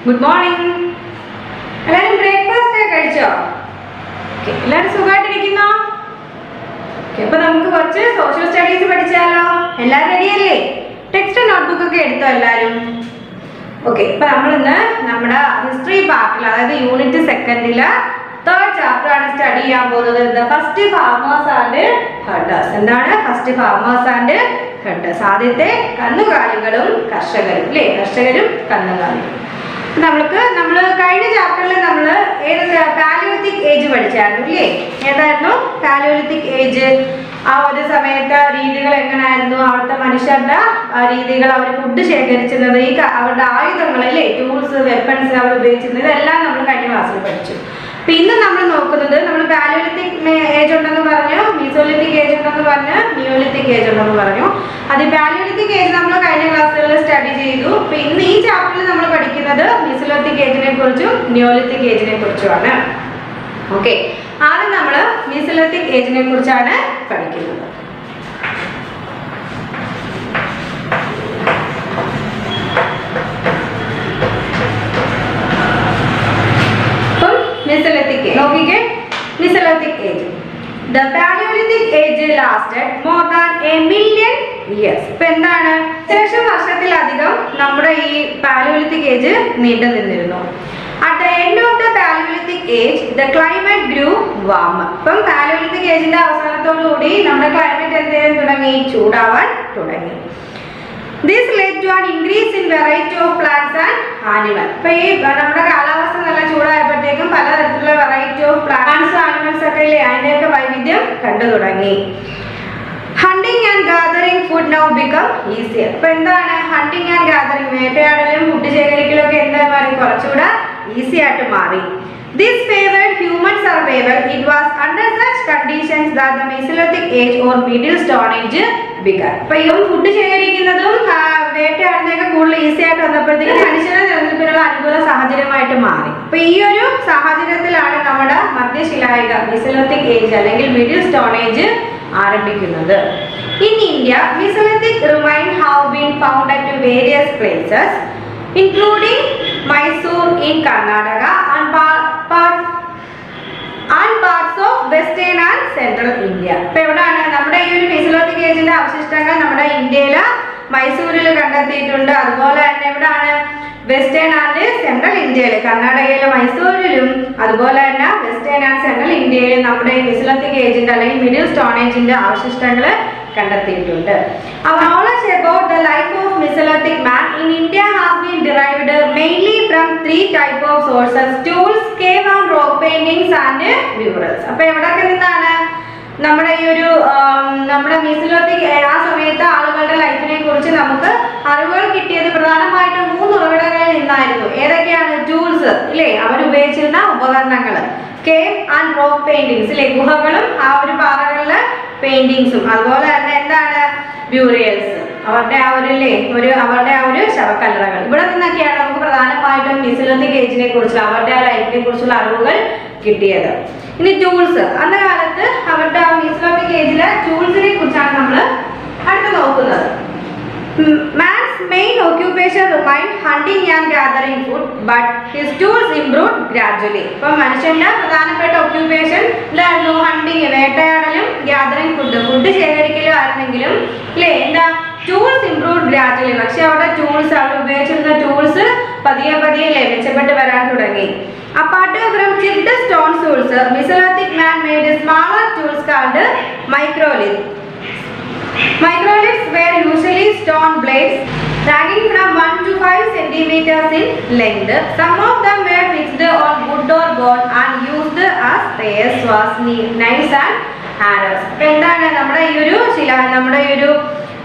Good morning എല്ലാവരും breakfast ഒക്കെ കഴിച്ചോ ഓക്കെ എല്ലാവരും സുഖമായിട്ടിരിക്കുന്നോ ഓക്കെ അപ്പൊ നമുക്ക് കുറച്ച് സോഷ്യൽ സ്റ്റഡീസ് പഠിച്ചാലോ എല്ലാവരും റെഡിയല്ലേ ടെക്സ്റ്റ് നോട്ട്ബുക്ക് ഒക്കെ എടുത്തോ എല്ലാവരും ഓക്കെ ഇപ്പൊ നമ്മളിന്ന് നമ്മുടെ ഹിസ്റ്ററി പാർട്ടിൽ അതായത് യൂണിറ്റ് സെക്കൻഡില് തേർഡ് ചാപ്റ്റർ ആണ് സ്റ്റഡി ചെയ്യാൻ പോകുന്നത് the first farmers and herders എന്താണ് ഫസ്റ്റ് ഫാർമേഴ്സ് ആൻഡ് ഹെഡേഴ്സ് ആദ്യത്തെ കന്നുകാലികളും കർഷകരും അല്ലേ കർഷകരും കന്നുകാലികളും നമ്മൾക്ക് നമ്മൾ കഴിഞ്ഞ ചാപ്റ്ററിൽ നമ്മൾ ഏത് പാലിയോലിത്തിക് ഏജ് പഠിച്ചായിരുന്നു ഇല്ലേ ഏതായിരുന്നു പാലിയോലിത്തിക് ഏജ് ആ ഒരു സമയത്ത് രീതികൾ എങ്ങനെയായിരുന്നു അവിടുത്തെ മനുഷ്യരുടെ ആ, രീതികൾ അവർ ഫുഡ് ശേഖരിച്ചിരുന്നത് ഈ ക- അവരുടെ ആയുധങ്ങൾ അല്ലേ ടൂൾസ് വെപ്പൺസ് അവർ ഉപയോഗിച്ചിരുന്നത് ഇതെല്ലാം നമ്മൾ കഴിഞ്ഞ ക്ലാസ്സിൽ പഠിച്ചു അപ്പൊ ഇന്ന് നമ്മൾ നോക്കുന്നത് നമ്മൾ പാലിയോലിത്തിക് ഏജ് ഉണ്ടെന്ന് പറഞ്ഞു മീസോലിത്തിക് ഏജ് ഉണ്ടെന്ന് പറഞ്ഞു നിയോലിത്തിക് ഏജ് ഉണ്ടെന്ന് പറഞ്ഞു അത് പാലിയോലിത്തിക് ഏജ് നമ്മൾ കഴിഞ്ഞ ക്ലാസ്സുകളിൽ സ്റ്റഡി ചെയ്തു അപ്പൊ ഇന്ന് ഈ ചാപ്റ്ററിൽ നമ്മൾ പഠിക്കുന്നത് മീസോലിത്തിക് ഏജിനെ കുറിച്ചും നിയോലിത്തിക് ഏജിനെ കുറിച്ചുമാണ് ഓക്കെ ആദ്യം നമ്മൾ മീസോലിത്തിക് ഏജിനെ കുറിച്ചാണ് പഠിക്കുന്നത് അപ്പം മെസോലിത്തിക് നോക്കിക്കേ mesolithic age the Palaeolithic age lasted more than a million years ഇപ്പൊ എന്താണ് ശേഷം വർഷത്തിലധികം നമ്മുടെ ഈ പാലിയോലിത്തിക് ഏജ് നീണ്ടു നിന്നിരുന്നു at the end of the Palaeolithic age the climate grew warm ഇപ്പം പാലിയോലിത്തിക് ഏജിന്റെ അവസാനത്തോടു കൂടി നമ്മുടെ ക്ലൈമറ്റ് എന്ത് ചെയ്യാൻ തുടങ്ങി ചൂടാവാൻ തുടങ്ങി this led to an increase in variety of plants and animal ഇപ്പൊ ഈ നമ്മുടെ കാലാവസ്ഥ നല്ല ചൂടായപ്പോഴത്തേക്കും പലതരത്തിലുള്ള വെറൈറ്റി ഓഫ് പ്ലാന്റ്സ് ആനിമൽസ് ഒക്കെ ഇല്ലേ അതിന്റെയൊക്കെ വൈവിധ്യം കണ്ടു തുടങ്ങി hunting and gathering food now become easier ഇപ്പൊ എന്താണ് ഹണ്ടിങ് ആൻഡ് ഗാദറിംഗ് വേട്ടയാടലും ഫുഡ് ശേഖരിക്കലും ഒക്കെ എന്താ മാറി കുറച്ചുകൂടെ ഈസി ആയിട്ട് മാറി this favoured human survival it was under such conditions that the Mesolithic age or middle stone age began ഇപ്പൊ ഈ ഫുഡ് ശേഖരിക്കുന്നതും ആ, വേട്ടയാടുന്നതൊക്കെ കൂടുതൽ ഈസി ആയിട്ട് വന്നപ്പോഴത്തേക്കും മനുഷ്യരുടെ നിലനിൽപ്പിനുള്ള അനുകൂല സാഹചര്യമായിട്ട് മാറി അപ്പൊ ഈ ഒരു സാഹചര്യത്തിലാണ് നമ്മുടെ മധ്യശിലായിക മെസിലോത്തിക് ഏജ് അല്ലെങ്കിൽ മിഡിൽ സ്റ്റോൺ ഏജ് ആരംഭിക്കുന്നത് in India Mesolithic remain have been found at various places including Mysore in Karnataka and parts and parts of western and central India ഇപ്പൊ എവിടെയാണ് നമ്മുടെ ഈ ഒരു മെസിലോത്തിക് ഏജിന്റെ അവശിഷ്ടങ്ങൾ നമ്മുടെ ഇന്ത്യയില് മൈസൂരിൽ കണ്ടെത്തിയിട്ടുണ്ട് അതുപോലെ തന്നെ എവിടെയാണ് വെസ്റ്റേൺ ആൻഡ് സെൻട്രൽ ഇന്ത്യയിൽ കർണാടകയിലെ മൈസൂരിലും അതുപോലെ തന്നെ വെസ്റ്റേൺ ആൻഡ് സെൻട്രൽ ഇന്ത്യയിലും നമ്മുടെ ഈ മെസിലോത്തിക് ഏജിന്റെ അല്ലെങ്കിൽ മിഡിൽ സ്റ്റോൺ ഏജിന്റെ അവശിഷ്ടങ്ങൾ കണ്ടെത്തിയിട്ടുണ്ട് Our knowledge about the life of Mesolithic man in India has been derived mainly from three type of sources: tools, cave and rock paintings and murals. അപ്പൊ എവിടൊക്കെ നിന്നാണ് നമ്മുടെ ഈ ഒരു ആം, നമ്മുടെ മീസിലോത്തിക് ആ സമയത്ത് ആളുകളുടെ ലൈഫിനെ കുറിച്ച് നമുക്ക് അറിവുകൾ കിട്ടിയത് പ്രധാനമായിട്ടും മൂന്ന് ഉറവിടങ്ങളിൽ നിന്നായിരുന്നു ഏതൊക്കെയാണ് ടൂൾസ് ഇല്ലേ അവർ ഉപയോഗിച്ചിരുന്ന ഉപകരണങ്ങൾ കേവ് ആൻഡ് റോക്ക് പെയിന്റിങ്സ് ഇല്ലേ ഗുഹകളും ആ ഒരു പാറകളിലെ പെയിന്റിങ്സും അതുപോലെ തന്നെ എന്താണ് ബ്യൂറിയൽസ് അവരുടെ ആ ഒരു അല്ലേ ഒരു അവരുടെ ആ ഒരു ശവക്കല്ലറകൾ ഇവിടെ നിന്നൊക്കെയാണ് നമുക്ക് പ്രധാനമായിട്ടും മിസിലോത്തിക് ഏജിനെ കുറിച്ച് അവരുടെ ആ ലൈഫിനെ കുറിച്ചുള്ള അറിവുകൾ കിട്ടിയത് ഇനി ടൂൾസ് അന്ന കാലത്ത് അവരുടെ ആ മിസിലോത്തിക് ഏജിലെ ടൂൾസിനെ കുറിച്ചാണ് നമ്മൾ അടുത്ത് നോക്കുന്നത് man's main occupation remain hunting and gathering food but his tools improve gradually ഇപ്പൊ മനുഷ്യന്റെ പ്രധാനപ്പെട്ട ഓക്യുപ്പേഷൻ എന്തായിരുന്നു ഹണ്ടിങ് വേട്ടയാടലും ഗ്യാദറിംഗ് ഫുഡ് ഫുഡ് ശേഖരിക്കലും ആയിരുന്നെങ്കിലും അല്ലേ എന്താ ടൂൾസ് ഇംപ്രൂവ് ഗ്രാജുവലി പക്ഷെ അവിടെ ടൂൾസ് അവർ ഉപയോഗിച്ചിരുന്ന ടൂൾസ് പതിയെ പതിയെ അല്ലേ മെച്ചപ്പെട്ട് വരാൻ തുടങ്ങി apart from chipped stone tools Mesolithic man made smaller tools called microlith Microliths were usually stone blades ranging from 1 to 5 centimeters in length. Some of them were fixed on wood or bone and used as spares was kni- knives and arrows. ഇപ്പൊ എന്താണ് നമ്മുടെ ഈ ഒരു ശില നമ്മുടെ ഈ ഒരു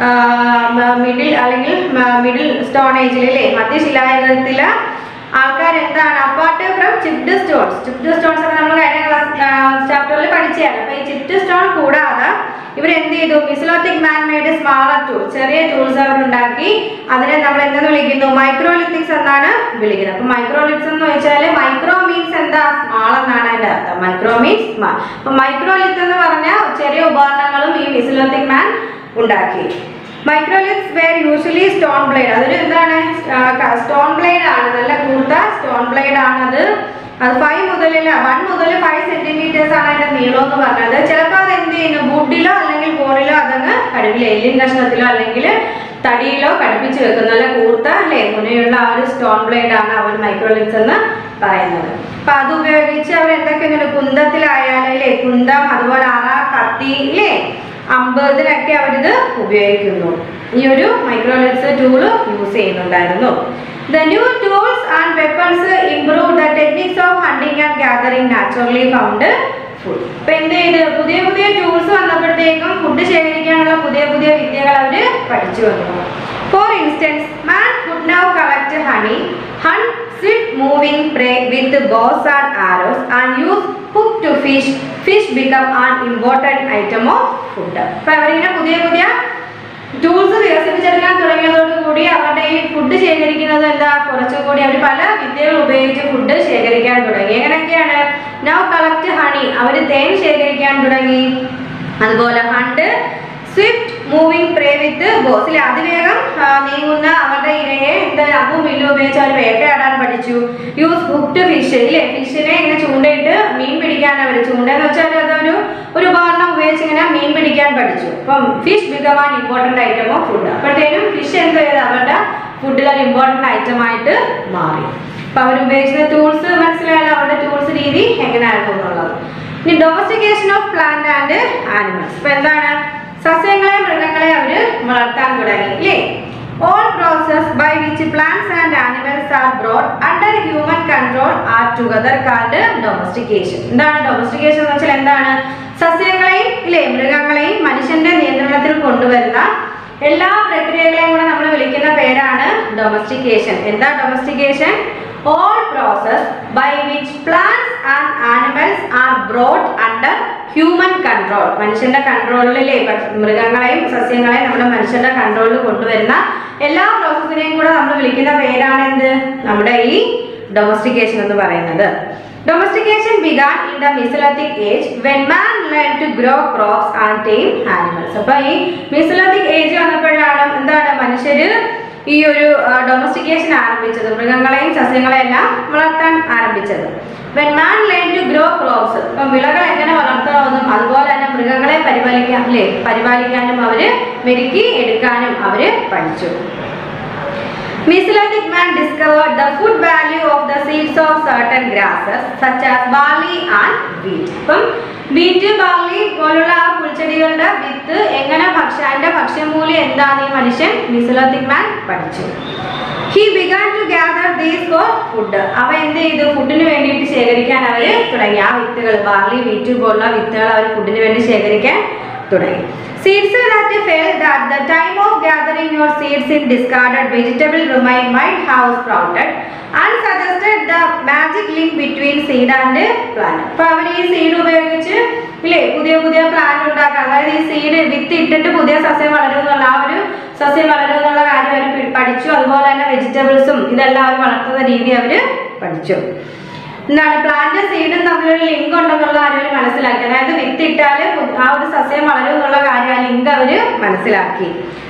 middle അല്ലെങ്കിൽ മിഡിൽ സ്റ്റോൺ ഏജിൽ അല്ലേ മധ്യശിലായുഗത്തില് ആൾക്കാർ എന്താണ് apart from chipped stones chipped stones ഒക്കെ നമ്മൾ കഴിഞ്ഞ ക്ലാസ് ചാപ്റ്ററിൽ പഠിച്ചതാണ് അപ്പൊ ഈ ചിപ്ഡ് സ്റ്റോൺ കൂടാതെ ഇവർ എന്ത് ചെയ്തു Mesolithic man made smaller tool ചെറിയ ടൂൾസ് അവർ ഉണ്ടാക്കി അതിനെ നമ്മൾ എന്തെന്ന് വിളിക്കുന്നു മൈക്രോലിത്തിക്സ് എന്നാണ് വിളിക്കുന്നത് അപ്പൊ മൈക്രോലിത്സ് എന്ന് വെച്ചാൽ മൈക്രോ മീൻസ് എന്താ സ്മാൾ എന്നാണ് അതിന്റെ അർത്ഥം മൈക്രോ മീൻസ് സ്മാൾ അപ്പൊ മൈക്രോലിത്ത് എന്ന് പറഞ്ഞാൽ ചെറിയ ഉപകരണങ്ങളും ഈ മിസിലോത്തിക് മാൻ ഉണ്ടാക്കി microliths were usually stone blade അതൊരു എന്താണ് സ്റ്റോൺ ബ്ലേഡ് ആണ് നല്ല കൂർത്ത സ്റ്റോൺ ബ്ലേഡ് ആണ് അത് അത് ഫൈവ് മുതൽ വൺ മുതൽ ഫൈവ് സെന്റിമീറ്റേഴ്സ് ആണ് അതിന്റെ നീളം എന്ന് പറഞ്ഞത് ചിലപ്പോൾ അത് എന്ത് ചെയ്യുന്നു വുഡിലോ അല്ലെങ്കിൽ ബോളിലോ അതങ്ങ് കടുവില്ല എല്ലിൻ കഷ്ണത്തിലോ അല്ലെങ്കിൽ തടിയിലോ കടുപ്പിച്ച് വെക്കും നല്ല കൂർത്ത അല്ലേ മുനയുള്ള ആ ഒരു സ്റ്റോൺ ബ്ലേഡ് ആണ് അവർ മൈക്രോലിത്സ് എന്ന് പറയുന്നത് അപ്പൊ അത് ഉപയോഗിച്ച് അവർ എന്തൊക്കെ ഇങ്ങനെ കുന്തത്തിലായാലും അല്ലേ കുന്തം അതുപോലെ അറ കത്തി ഇല്ലേ അമ്പ് ഇതിനൊക്കെ അവരിത് ഉപയോഗിക്കുന്നു ഈ ഒരു മൈക്രോലിത്സ് ടൂള് യൂസ് ചെയ്യുന്നുണ്ടായിരുന്നു the new tools and weapons improve the techniques of hunting and gathering naturally found food ഇപ്പൊ എന്ത് ചെയ്ത് പുതിയ പുതിയ ടൂൾസ് വന്നപ്പോഴത്തേക്കും ഫുഡ് ശേഖരിക്കാനുള്ള പുതിയ പുതിയ വിദ്യകൾ അവര് പഠിച്ചു വന്നു for instance man could now collect honey hunt swift moving prey with bows and arrows and use hook to fish fish become an important item of food അപ്പൊ അവരിങ്ങനെ പുതിയ പുതിയ ടൂൾസ് വികസിപ്പിച്ചെടുക്കാൻ തുടങ്ങിയതോടുകൂടി അവരുടെ ഈ ഫുഡ് ശേഖരിക്കുന്നത് എന്താ കുറച്ചുകൂടി അവർ പല വിദ്യകൾ ഉപയോഗിച്ച് ഫുഡ് ശേഖരിക്കാൻ തുടങ്ങി എങ്ങനെയൊക്കെയാണ് നൗ കളക്ട് ഹണി അവർ തേൻ ശേഖരിക്കാൻ തുടങ്ങി അതുപോലെ hunt swift moving prey with ബോസിൽ അതിവേഗം ആ, നീങ്ങുന്ന അവരുടെ ഇരയെ എന്താ അപ്പും വില്ലും ഉപയോഗിച്ച് അവർ വേട്ടയാടാൻ പഠിച്ചു യൂസ് ഹുക്ഡ് ഫിഷ് ഇല്ലേ ഫിഷിനെ ഇങ്ങനെ ചൂണ്ടയിട്ട് മീൻ പിടിക്കാൻ അവർ ചൂണ്ട എന്ന് വെച്ചാൽ അതൊരു ഒരു ഉപകരണം ഉപയോഗിച്ച് ഇങ്ങനെ മീൻ പിടിക്കാൻ പഠിച്ചു അപ്പം fish become an important item of food അപ്പോഴത്തേനും ഫിഷ് എന്ത് ചെയ്ത് അവരുടെ ഫുഡിൽ ഒരു ഇമ്പോർട്ടൻ്റ് ഐറ്റം ആയിട്ട് മാറി അപ്പൊ അവർ ഉപയോഗിക്കുന്ന ടൂൾസ് മനസ്സിലായാലും അവരുടെ ടൂൾസ് രീതി എങ്ങനെയായിരുന്നു എന്നുള്ളത് ഇനി domestication of plant and animals ഇപ്പൊ എന്താണ് സസ്യങ്ങളെ മൃഗങ്ങളെ അവര് വളർത്താൻ തുടങ്ങി ഇല്ലേ all process by which plants and animals are brought under human control are together called domestication എന്താണ് ഡൊമസ്റ്റിക്കേഷൻ എന്ന് വെച്ചാൽ എന്താണ് സസ്യങ്ങളെയും ഇല്ലേ മൃഗങ്ങളെയും മനുഷ്യന്റെ നിയന്ത്രണത്തിൽ കൊണ്ടുവരുന്ന എല്ലാ പ്രക്രിയകളെയും കൂടെ നമ്മൾ വിളിക്കുന്ന പേരാണ് ഡൊമസ്റ്റിക്കേഷൻ എന്താ domestication all process by which plants and animals are brought under human control മനുഷ്യന്റെ കൺട്രോളിലെ മൃഗങ്ങളെയും സസ്യങ്ങളെയും നമ്മുടെ മനുഷ്യന്റെ കൺട്രോളിൽ കൊണ്ടുവരുന്ന എല്ലാ പ്രോസസ്സിനെയും കൂടെ നമ്മൾ വിളിക്കുന്ന പേരാണ് എന്ത് നമ്മുടെ ഈ ഡൊമസ്റ്റിക്കേഷൻ എന്ന് പറയുന്നത് domestication began in the Mesolithic age when man learn to grow crops and tame animals അപ്പൊ ഈ മിസലത്തിക് ഏജ് വന്നപ്പോഴാണ് എന്താണ് മനുഷ്യര് ഈ ഒരു ഡൊമസ്റ്റിക്കേഷൻ ആരംഭിച്ചത് മൃഗങ്ങളെയും സസ്യങ്ങളെയും എല്ലാം വളർത്താൻ ആരംഭിച്ചത് when man learn to grow crops ഇപ്പം വിളകൾ എങ്ങനെ വളർത്തണമെന്നും അതുപോലെ തന്നെ മൃഗങ്ങളെ പരിപാലിക്കാൻ അല്ലേ പരിപാലിക്കാനും അവര് മെരുക്കി എടുക്കാനും അവര് പഠിച്ചു Mesolithic man discovered the food value of the seeds of certain grasses such as barley and wheat. ഇപ്പം വീറ്റ് ബാർലി പോലുള്ള ആ പുൽച്ചെടികളുടെ വിത്ത് എങ്ങനെ ഭക്ഷ അതിന്റെ ഭക്ഷ്യമൂല്യം എന്താണെന്ന് ഈ മനുഷ്യൻ മിസലോത്തിക് മാൻ പഠിച്ചു he began to gather these for food അവ എന്ത് ചെയ്തു ഫുഡിന് വേണ്ടിയിട്ട് ശേഖരിക്കാൻ അവർ തുടങ്ങി ആ വിത്തുകൾ ബാർലി വീറ്റ് പോലുള്ള വിത്തുകൾ അവർ ഫുഡിന് വേണ്ടി ശേഖരിക്കാൻ തുടങ്ങി Seeds that failed at the time of gathering your seeds in discarded vegetable remain might have sprouted and suggested the magic link between seed and plant. അപ്പൊ അവർ ഈ സീഡ് ഉപയോഗിച്ച് ഇല്ലേ പുതിയ പുതിയ പ്ലാന്റ് ഉണ്ടാക്കാൻ അതായത് ഈ സീഡ് വിത്ത് ഇട്ടിട്ട് പുതിയ സസ്യം വളരും എന്നുള്ള ആ ഒരു സസ്യം വളരും എന്നുള്ള കാര്യം അവർ പഠിച്ചു അതുപോലെ തന്നെ വെജിറ്റബിൾസും ഇതെല്ലാം അവർ വളർത്തുന്ന രീതി അവർ പഠിച്ചു എന്താണ് പ്ലാന്റ് സീഡും തമ്മിലൊരു ലിങ്ക് ഉണ്ടെന്നുള്ള കാര്യം അവർ മനസ്സിലാക്കി അതായത് വിത്തിട്ടാല് പു- ആ ഒരു സസ്യം വളരും എന്നുള്ള കാര്യം ആ ലിങ്ക് അവര് മനസ്സിലാക്കി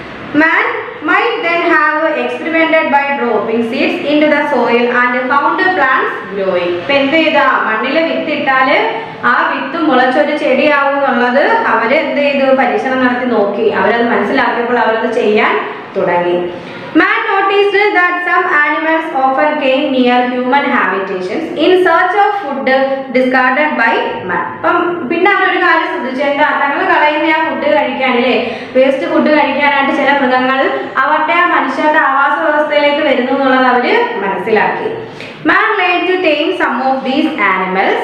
മാൻ might then have experimented by dropping seeds into the soil and found plants growing. ഇപ്പൊ എന്ത് ചെയ്താ മണ്ണില് വിത്തിട്ടാല് ആ വിത്ത് മുളച്ചൊരു ചെടിയാവും എന്നുള്ളത് അവര് എന്ത് ചെയ്തു പരീക്ഷണം നടത്തി നോക്കി അവരത് മനസ്സിലാക്കിയപ്പോൾ അവരത് ചെയ്യാൻ തുടങ്ങി Man noticed that some animals often came near human habitations in search of food discarded by man. അപ്പം പിന്നെ അവരൊരു കാര്യം ശ്രദ്ധിച്ചു എന്താ തങ്ങൾ കളയുന്ന ആ ഫുഡ് കഴിക്കാനല്ലേ വേസ്റ്റ് ഫുഡ് കഴിക്കാനായിട്ട് ചില മൃഗങ്ങൾ അവരുടെ ആ മനുഷ്യരുടെ ആവാസ വ്യവസ്ഥയിലേക്ക് വരുന്നു എന്നുള്ളത് അവര് മനസ്സിലാക്കി man learn to tame some of these animals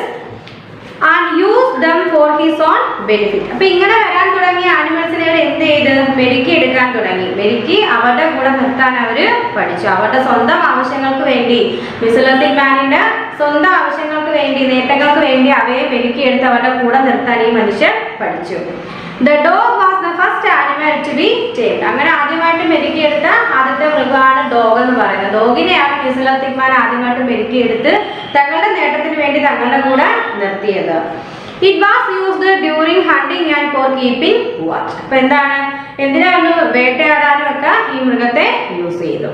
and use them for his own benefit അപ്പൊ ഇങ്ങനെ വരാൻ തുടങ്ങിയ ആനിമൽസിനെ അവർ എന്ത് ചെയ്ത് മെരുക്കി എടുക്കാൻ തുടങ്ങി മെരുക്കി അവരുടെ കൂടെ നിർത്താൻ അവര് പഠിച്ചു അവരുടെ സ്വന്തം ആവശ്യങ്ങൾക്ക് വേണ്ടി മിസുലത്തിക് മാനിന്റെ സ്വന്തം ആവശ്യങ്ങൾക്ക് വേണ്ടി നേട്ടങ്ങൾക്ക് വേണ്ടി അവയെ മെരുക്കി എടുത്ത് അവരുടെ കൂടെ നിർത്താൻ ഈ മനുഷ്യൻ പഠിച്ചു the dog was the first animal to be tamed അങ്ങനെ ആദ്യമായിട്ട് മെരുക്കിയെടുത്ത ആദ്യത്തെ മൃഗമാണ് ഡോഗ് എന്ന് പറയുന്നത് ഡോഗിനെയാണ് മിസുലത്തിക് മാൻ ആദ്യമായിട്ട് മെരുക്കിയെടുത്ത് തങ്ങളുടെ നേട്ടത്തിന് വേണ്ടി തങ്ങളുടെ കൂടെ നിർത്തിയത് it was used during hunting and for keeping watch അപ്പൊ എന്താണ് എന്തിനാണ് വേട്ടയാടാനും ഒക്കെ ഈ മൃഗത്തെ യൂസ് ചെയ്തു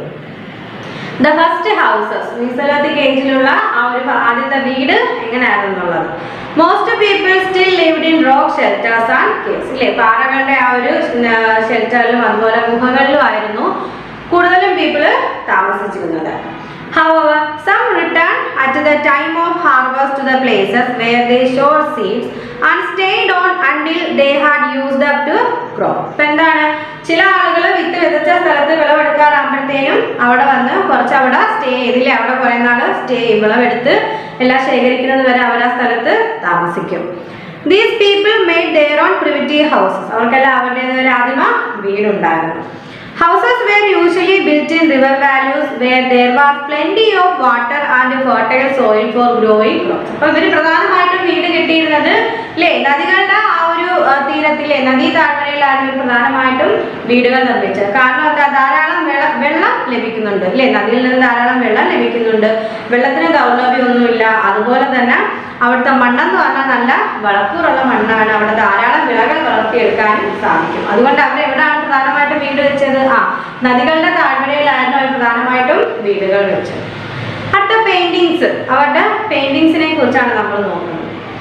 ദ ഫസ്റ്റ് ഹൗസസ് മീസലോത്തിക് ഏജിലുള്ള ആ ഒരു ആദ്യത്തെ വീട് എങ്ങനെയായിരുന്നു എന്നുള്ളത് most people still lived in rock shelters and caves ഇല്ലേ പാറകളുടെ ആ ഒരു ഷെൽറ്ററിലും അതുപോലെ ഗുഹകളിലും ആയിരുന്നു കൂടുതലും പീപ്പിൾ താമസിച്ചിരുന്നത് However, some returned at the time of harvest to the places where they showed seeds and stayed on until they had used up to crop. ഇപ്പൊ എന്താണ് ചില ആളുകൾ വിത്ത് വിതച്ച സ്ഥലത്ത് വിളവെടുക്കാറാകുമ്പോഴത്തേനും അവിടെ വന്ന് കുറച്ച് അവിടെ സ്റ്റേ ചെയ്തില്ലേ അവിടെ കുറെ നാൾ സ്റ്റേ ചെയ്യും വിളവെടുത്ത് എല്ലാം ശേഖരിക്കുന്നത് വരെ അവർ ആ സ്ഥലത്ത് താമസിക്കും these people made their own primitive houses അവർക്കെല്ലാം അവരുടേതായ ഒരു ആദിമ വീടുണ്ടായിരുന്നു houses were usually built in river valleys where there was plenty of water and fertile soil for growing crops അപ്പൊ ഇവര് പ്രധാനമായിട്ടും വീട് കെട്ടിയിരുന്നത് അല്ലേ നദികളുടെ ആ ഒരു ആ, തീരത്തിലെ നദീ താഴ്വരയിലാണ് ഇവർ പ്രധാനമായിട്ടും വീടുകൾ നിർമ്മിച്ചത് കാരണം എന്താ ധാരാളം വെള്ള വെള്ളം ലഭിക്കുന്നുണ്ട് അല്ലേ നദിയിൽ നിന്ന് ധാരാളം വെള്ളം ലഭിക്കുന്നുണ്ട് വെള്ളത്തിന് ദൗർലഭ്യമൊന്നുമില്ല അതുപോലെ തന്നെ അവിടുത്തെ മണ്ണെന്ന് പറഞ്ഞാൽ നല്ല വളക്കൂറുള്ള മണ്ണാണ് അവിടെ ധാരാളം വിളകൾ വളർത്തിയെടുക്കാനും സാധിക്കും അതുകൊണ്ട് അവർ എവിടെയാണ് പ്രധാനമായിട്ടും വീട് വെച്ചത് ആ നദികളുടെ താഴ്വരയിലായിരുന്നു അവർ പ്രധാനമായിട്ടും വീടുകൾ വെച്ചത് അടുത്ത പെയിന്റിങ്സ് അവരുടെ പെയിന്റിങ്സിനെ കുറിച്ചാണ് നമ്മൾ നോക്കുന്നത്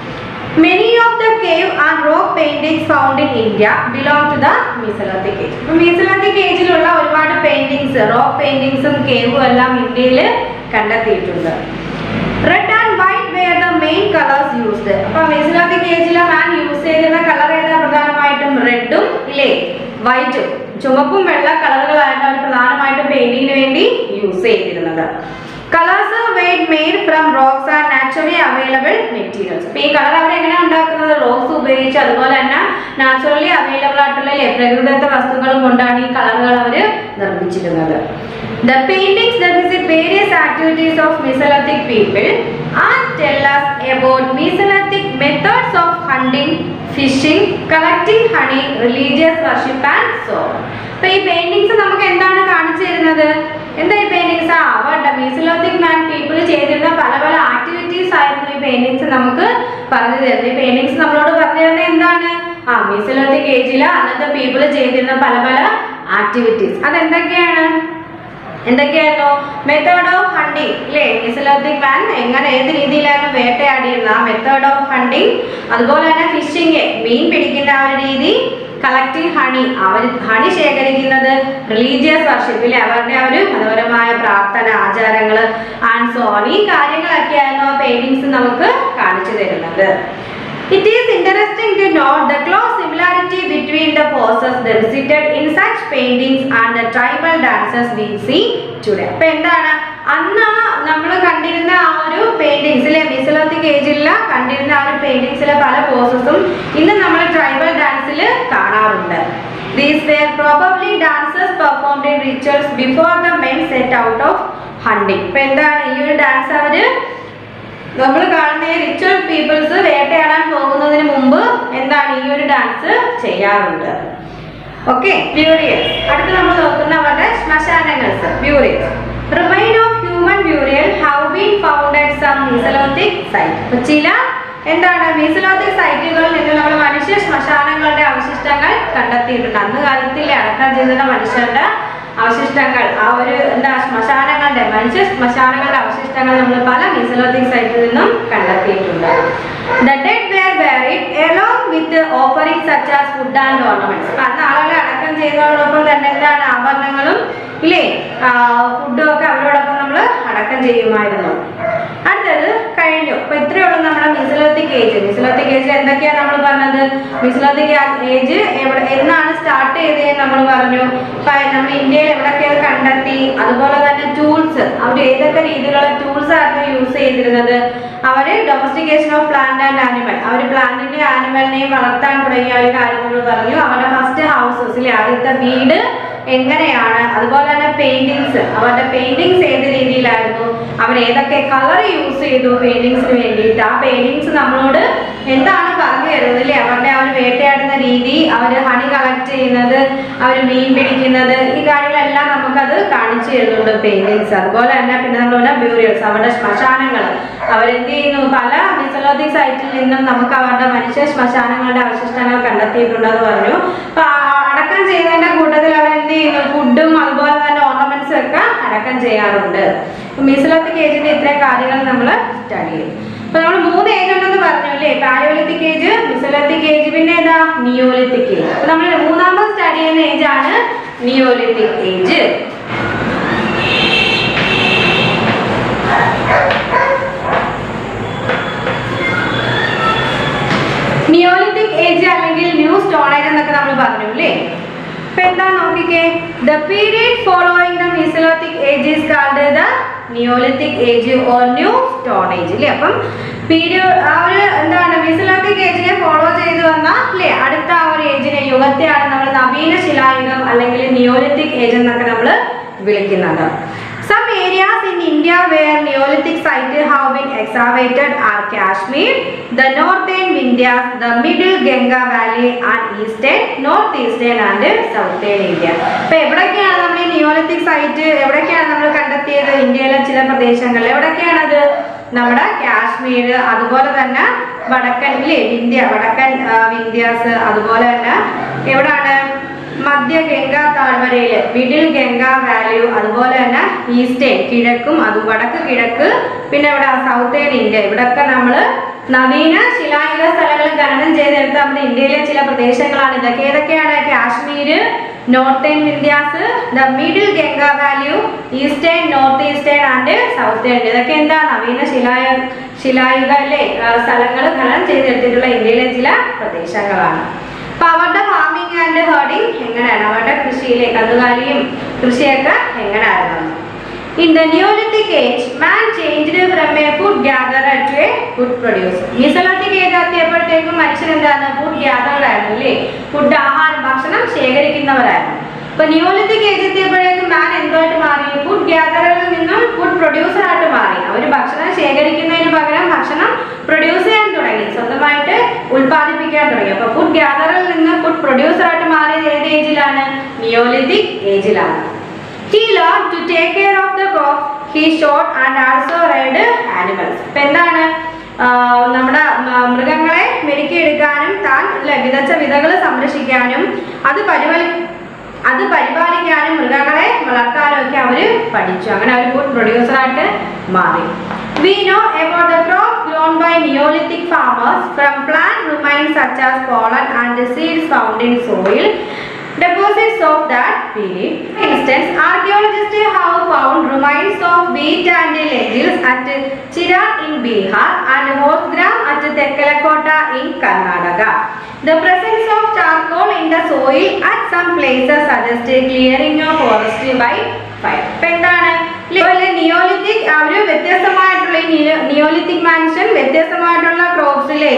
many of the cave and rock paintings found in India belong to the Mesolithic age ഇപ്പൊ മീസലോത്തിക് ഏജിലുള്ള ഒരുപാട് പെയിന്റിങ്സ് റോക്ക് പെയിന്റിങ്സും കേവും എല്ലാം ഇന്ത്യയിൽ കണ്ടെത്തിയിട്ടുണ്ട് red and white were the main colours used അപ്പൊ മീസലോത്തിക് ഏജിലെ മാൻ യൂസ് ചെയ്തിരുന്ന കളർ ഏതാ പ്രധാനമായിട്ടും റെഡും ഇല്ലേ വൈറ്റും ചുമപ്പും വെള്ള കളറുകളായിരുന്നു അവർ പ്രധാനമായിട്ടും പെയിന്റിങ്ങിന് വേണ്ടി യൂസ് ചെയ്തിരുന്നത് colours were made from rocks are naturally available materials അപ്പൊ ഈ കളർ അവർ എങ്ങനെ ഉണ്ടാക്കുന്നത് റോക്സ് ഉപയോഗിച്ച് അതുപോലെ തന്നെ നാച്ചുറലി അവൈലബിൾ ആയിട്ടുള്ള ഇല്ലേ, പ്രകൃതിദത്ത വസ്തുക്കൾ കൊണ്ടാണ് ഈ കളറുകൾ അവർ നിർമ്മിച്ചിരുന്നത് The paintings depict various activities of Mesolithic people and tell us about Mesolithic methods of hunting, fishing, collecting honey, religious worship and so on. അപ്പൊ ഈ പെയിന്റിങ്സ് നമുക്ക് എന്താണ് കാണിച്ചു തരുന്നത് എന്താ ഈ പെയിന്റിങ്സ് ആ അവരുടെ മീസലോത്തിക് മാൻ പീപ്പിൾ ചെയ്തിരുന്ന പല പല ആക്ടിവിറ്റീസ് ആയിരുന്നു ഈ പെയിന്റിങ്സ് നമുക്ക് പറഞ്ഞു തരുന്നത് ഈ പെയിന്റിങ്സ് നമ്മളോട് പറഞ്ഞു തരുന്നത് എന്താണ് ആ മീസലോത്തിക് ഏജിൽ അന്നത്തെ പീപ്പിൾ ചെയ്തിരുന്ന പല പല ആക്ടിവിറ്റീസ് അതെന്തൊക്കെയാണ് എന്തൊക്കെയായിരുന്നു മെത്തേഡ് ഓഫ് ഹണ്ടിങ് ഇല്ലേ മിസലോത്തിക് മാൻ എങ്ങനെ ഏത് രീതിയിലായിരുന്നു വേട്ടയാടിയിരുന്നത് ആ മെത്തേഡ് ഓഫ് ഹണ്ടിങ് അതുപോലെ തന്നെ ഫിഷിങ് മീൻ പിടിക്കുന്ന ആ ഒരു രീതി കളക്ടിങ് ഹണി അവർ ഹണി ശേഖരിക്കുന്നത് റിലീജിയസ് വർഷിപ്പിലെ അവരുടെ ആ ഒരു മതപരമായ പ്രാർത്ഥന ആചാരങ്ങൾ ആൻഡ് സോൺ ഈ കാര്യങ്ങളൊക്കെയായിരുന്നു ആ പെയിന്റിങ്സ് നമുക്ക് കാണിച്ചു തരുന്നത് It is interesting to note the close similarity between the poses depicted in such paintings and the tribal dances we see today. അപ്പൊ എന്താണ് അന്ന് നമ്മൾ കണ്ടിരുന്ന ആ ഒരു പെയിന്റിങ്സിലെ മിസലോത്തിക് ഏജിലെ കണ്ടിരുന്ന ആ ഒരു പെയിന്റിങ്സിലെ പല പോസസും ഇന്ന് നമ്മൾ ട്രൈബൽ ഡാൻസിൽ കാണാറുണ്ട് These were probably dances performed in rituals before the men set out of hunting. ഇപ്പൊ എന്താണ് ഈ ഒരു ഡാൻസ് അവര് നമ്മൾ കാണുന്ന റിച്വൽ പീപ്പിൾസ് വേട്ടയാടാൻ പോകുന്നതിന് മുമ്പ് എന്താണ് ഈ ഒരു ഡാൻസ് ചെയ്യാറുണ്ട് ഓക്കെ ബ്യൂറിയൽസ് അടുത്ത് നമ്മൾ നോക്കുന്ന അവരുടെ ശ്മശാനങ്ങൾസ് burials remain of human burial have been found at some Mesolithic site അപ്പൊ ചില എന്താണ് മീസലോത്തിക് സൈറ്റുകളിൽ നിന്ന് നമ്മൾ മനുഷ്യ ശ്മശാനങ്ങളുടെ അവശിഷ്ടങ്ങൾ കണ്ടെത്തിയിട്ടുണ്ട് അന്ന് കാലത്തിൽ അടക്കം ചെയ്തിരുന്ന മനുഷ്യരുടെ അവശിഷ്ടങ്ങൾ ആ ഒരു എന്താ ശ്മശാനങ്ങളുടെ മനുഷ്യ ശ്മശാനങ്ങളുടെ അവശിഷ്ടങ്ങൾ നമ്മൾ പല മീസലോത്തിക് സൈറ്റിൽ നിന്നും കണ്ടെത്തിയിട്ടുണ്ട് The dead were buried along with offerings such as food and ornaments. അപ്പൊ അന്ന് ആളുകളെ അടക്കം ചെയ്തതോടൊപ്പം തന്നെ എന്താണ് ആഭരണങ്ങളും ഇല്ലേ ഫുഡും ഒക്കെ അവരോടൊപ്പം നമ്മൾ അടക്കം ചെയ്യുമായിരുന്നു അടുത്തത് കഴിഞ്ഞു അപ്പൊ ഇത്രയേ ഉള്ളൂ നമ്മുടെ മിസിലോത്തിക് ഏജ് മിസിലോത്തിക് ഏജിൽ എന്തൊക്കെയാണ് നമ്മൾ പറഞ്ഞത് മിസിലോത്തിക് ഏജ് എവിടെ എന്നാണ് സ്റ്റാർട്ട് ചെയ്തതെന്ന് നമ്മൾ പറഞ്ഞു അപ്പൊ നമ്മൾ ഇന്ത്യയിൽ എവിടെയൊക്കെ അത് കണ്ടെത്തി അതുപോലെ തന്നെ ടൂൾസ് അവർ ഏതൊക്കെ രീതിയിലുള്ള ടൂൾസ് ആയിരുന്നു യൂസ് ചെയ്തിരുന്നത് അവര് domestication of plant and animal അവർ പ്ലാന്റിന്റെ ആനിമലിനെയും വളർത്താൻ തുടങ്ങിയ ഒരു കാര്യം നമ്മൾ പറഞ്ഞു അവരുടെ ഫസ്റ്റ് ഹൗസസിലെ ആദ്യത്തെ വീട് എങ്ങനെയാണ് അതുപോലെ തന്നെ പെയിന്റിങ്സ് അവരുടെ പെയിന്റിങ്സ് ഏത് രീതിയിലായിരുന്നു അവർ ഏതൊക്കെ കളർ യൂസ് ചെയ്തു പെയിന്റിങ്സിന് വേണ്ടിയിട്ട് ആ പെയിന്റിങ്സ് നമ്മളോട് എന്താണ് പറഞ്ഞു തരുന്നത് അല്ലേ അവരുടെ അവർ വേട്ടയാടുന്ന രീതി അവർ ഹണി കളക്ട് ചെയ്യുന്നത് അവർ മീൻ പിടിക്കുന്നത് ഈ കാര്യങ്ങളെല്ലാം നമുക്കത് കാണിച്ചു തരുന്നുണ്ട് പെയിന്റിങ്സ് അതുപോലെ തന്നെ പിന്നെ നമ്മളുടെ ബ്യൂറിയൽസ് അവരുടെ ശ്മശാനങ്ങൾ അവരെന്ത് ചെയ്യുന്നു പല മിസലോജിക് സൈറ്റിൽ നിന്നും നമുക്ക് അവരുടെ മനുഷ്യ ശ്മശാനങ്ങളുടെ അവശിഷ്ടങ്ങൾ കണ്ടെത്തിയിട്ടുണ്ടെന്ന് പറഞ്ഞു അപ്പൊ ആ അടക്കം ചെയ്യുന്നതിന്റെ കൂട്ടത്തിൽ അവരെന്ത് ചെയ്യുന്നു ഫുഡും അതുപോലെ തന്നെ ഓർണമെന്റ്സും ഒക്കെ അടക്കം ചെയ്യാറുണ്ട് മിസലോത്തിക് ഏജിന്റെ ഇത്രയും കാര്യങ്ങൾ നമ്മൾ സ്റ്റഡി ചെയ്യും അപ്പൊ നമ്മൾ മൂന്ന് ഏജ് ഉണ്ടെന്ന് പറഞ്ഞു അല്ലേ പാലിയോലിത്തിക് ഏജ് മിസലോത്തിക് ഏജ് പിന്നെ ഏതാ നിയോലിത്തിക് ഏജ് അപ്പൊ നമ്മൾ മൂന്നാമത് സ്റ്റഡി ചെയ്യുന്ന ഏജ് ആണ് നിയോലിത്തിക് ഏജ് നിയോലിത്തിക് ഏജ് അല്ലെങ്കിൽ ന്യൂ സ്റ്റോൺ ഏജ് എന്നൊക്കെ നമ്മൾ പറഞ്ഞു അല്ലേ ഇപ്പൊ എന്താ നോക്കിക്കേ the period following the Mesolithic age is called the Neolithic age or new stone age അല്ലേ അപ്പം പീരിയഡ് ആ ഒരു എന്താണ് മീസലോത്തിക് ഏജിനെ ഫോളോ ചെയ്തു വന്ന അല്ലേ അടുത്ത ആ ഒരു ഏജിനെ യുഗത്തെയാണ് നമ്മൾ നവീന ശിലായുഗം അല്ലെങ്കിൽ നിയോലിത്തിക് ഏജ് എന്നൊക്കെ നമ്മൾ വിളിക്കുന്നത് Some areas in India where Neolithic sites have been excavated are Kashmir, the northern Vindhyas, the middle Ganga Valley and eastern, northeastern and southern India. അപ്പൊ എവിടൊക്കെയാണ് നമ്മൾ ഈ നിയോലിത്തിക് സൈറ്റ് എവിടൊക്കെയാണ് നമ്മൾ കണ്ടെത്തിയത് ഇന്ത്യയിലെ ചില പ്രദേശങ്ങളിൽ എവിടൊക്കെയാണത് നമ്മുടെ കാശ്മീർ അതുപോലെ തന്നെ വടക്കൻ ഇല്ലേ വിന്ധ്യ വടക്കൻ ആ, വിന്ധ്യാസ് അതുപോലെ തന്നെ എവിടാണ് മധ്യ ഗംഗ താഴ്വരയില് മിഡിൽ ഗംഗ വാല്യൂ അതുപോലെ തന്നെ ഈസ്റ്റേൺ കിഴക്കും അത് വടക്ക് കിഴക്ക് പിന്നെ ഇവിടെ സൗത്തേൺ ഇന്ത്യ ഇവിടൊക്കെ നമ്മൾ നവീന ശിലായുഗ സ്ഥലങ്ങൾ ഖനനം ചെയ്തെടുത്ത നമ്മുടെ ഇന്ത്യയിലെ ചില പ്രദേശങ്ങളാണ് ഇതൊക്കെ ഏതൊക്കെയാണ് Kashmir northern Vindhyas the middle Ganga valley eastern north eastern and southern ഇതൊക്കെ എന്താ നവീന ശിലായ ശിലായുഗ അല്ലേ സ്ഥലങ്ങൾ ഖനനം ചെയ്തെടുത്തിട്ടുള്ള ഇന്ത്യയിലെ ചില പ്രദേശങ്ങളാണ് അപ്പൊ അവരുടെ ഫാമിംഗ് ആൻഡ് ഹേർഡിങ് എങ്ങനെയാണ് അവരുടെ കൃഷിയിലെ കന്നുകാലിയും കൃഷിയൊക്കെ എങ്ങനെയായിരുന്നു in the Neolithic age man changed from a food gatherer to a food producer Mesolithic age എത്തിയപ്പോഴത്തേക്കും മനുഷ്യൻ എന്താണ് ഫുഡ് ഗ്യാദറർ ആയിരുന്നു അല്ലേ ഫുഡ് ആഹാരം ഭക്ഷണം ശേഖരിക്കുന്നവരായിരുന്നു അപ്പൊ നിയോലിത്തിക് ഏജ് എത്തിയപ്പോഴേക്കും മാൻ എന്തായിട്ട് മാറി ഫുഡ് ഗ്യാദറിൽ നിന്നും ഫുഡ് പ്രൊഡ്യൂസർ ആയിട്ട് മാറി അവർ ഭക്ഷണം ശേഖരിക്കുന്നതിന് പകരം ഭക്ഷണം പ്രൊഡ്യൂസ് ചെയ്യാൻ തുടങ്ങി സ്വന്തമായിട്ട് ഉൽപ്പാദിപ്പിക്കാൻ തുടങ്ങി അപ്പൊ ഫുഡ് ഗ്യാദറിൽ നിന്ന് ഫുഡ് പ്രൊഡ്യൂസർ ആയിട്ട് മാറിയത് ഏത് ഏജിലാണ് നിയോലിത്തിക് ഏജിലാണ് He learned to take care of the crops he shot and also reared animals. ഇപ്പൊ എന്താണ് ആ, നമ്മുടെ മ- മൃഗങ്ങളെ മെരുക്കിയെടുക്കാനും താൻ ഇല്ലേ, വിതച്ച വിതകൾ സംരക്ഷിക്കാനും അത് പരിപാലി അത് പരിപാലിക്കാനും മൃഗങ്ങളെ വളർത്താനും ഒക്കെ അവര് പഠിച്ചു അങ്ങനെ അവർ ഫുഡ് പ്രൊഡ്യൂസറായിട്ട് മാറി We know about the crop grown by Neolithic farmers from plant remains such as pollen and seeds found in soil deposits of that period. For instance, archaeologists have found remains of wheat and lentils at Chirag in Bihar and Hosgram at Tekkalakota in Karnataka. The presence of charcoal in the soil at some places suggests clearing of forest by fire. ഇപ്പൊ എന്താണ് Neolithic അവര് വ്യത്യസ്തമായിട്ടുള്ള ഈ Neolithic mansion വ്യത്യസ്തമായിട്ടുള്ള ക്രോപ്സിലെ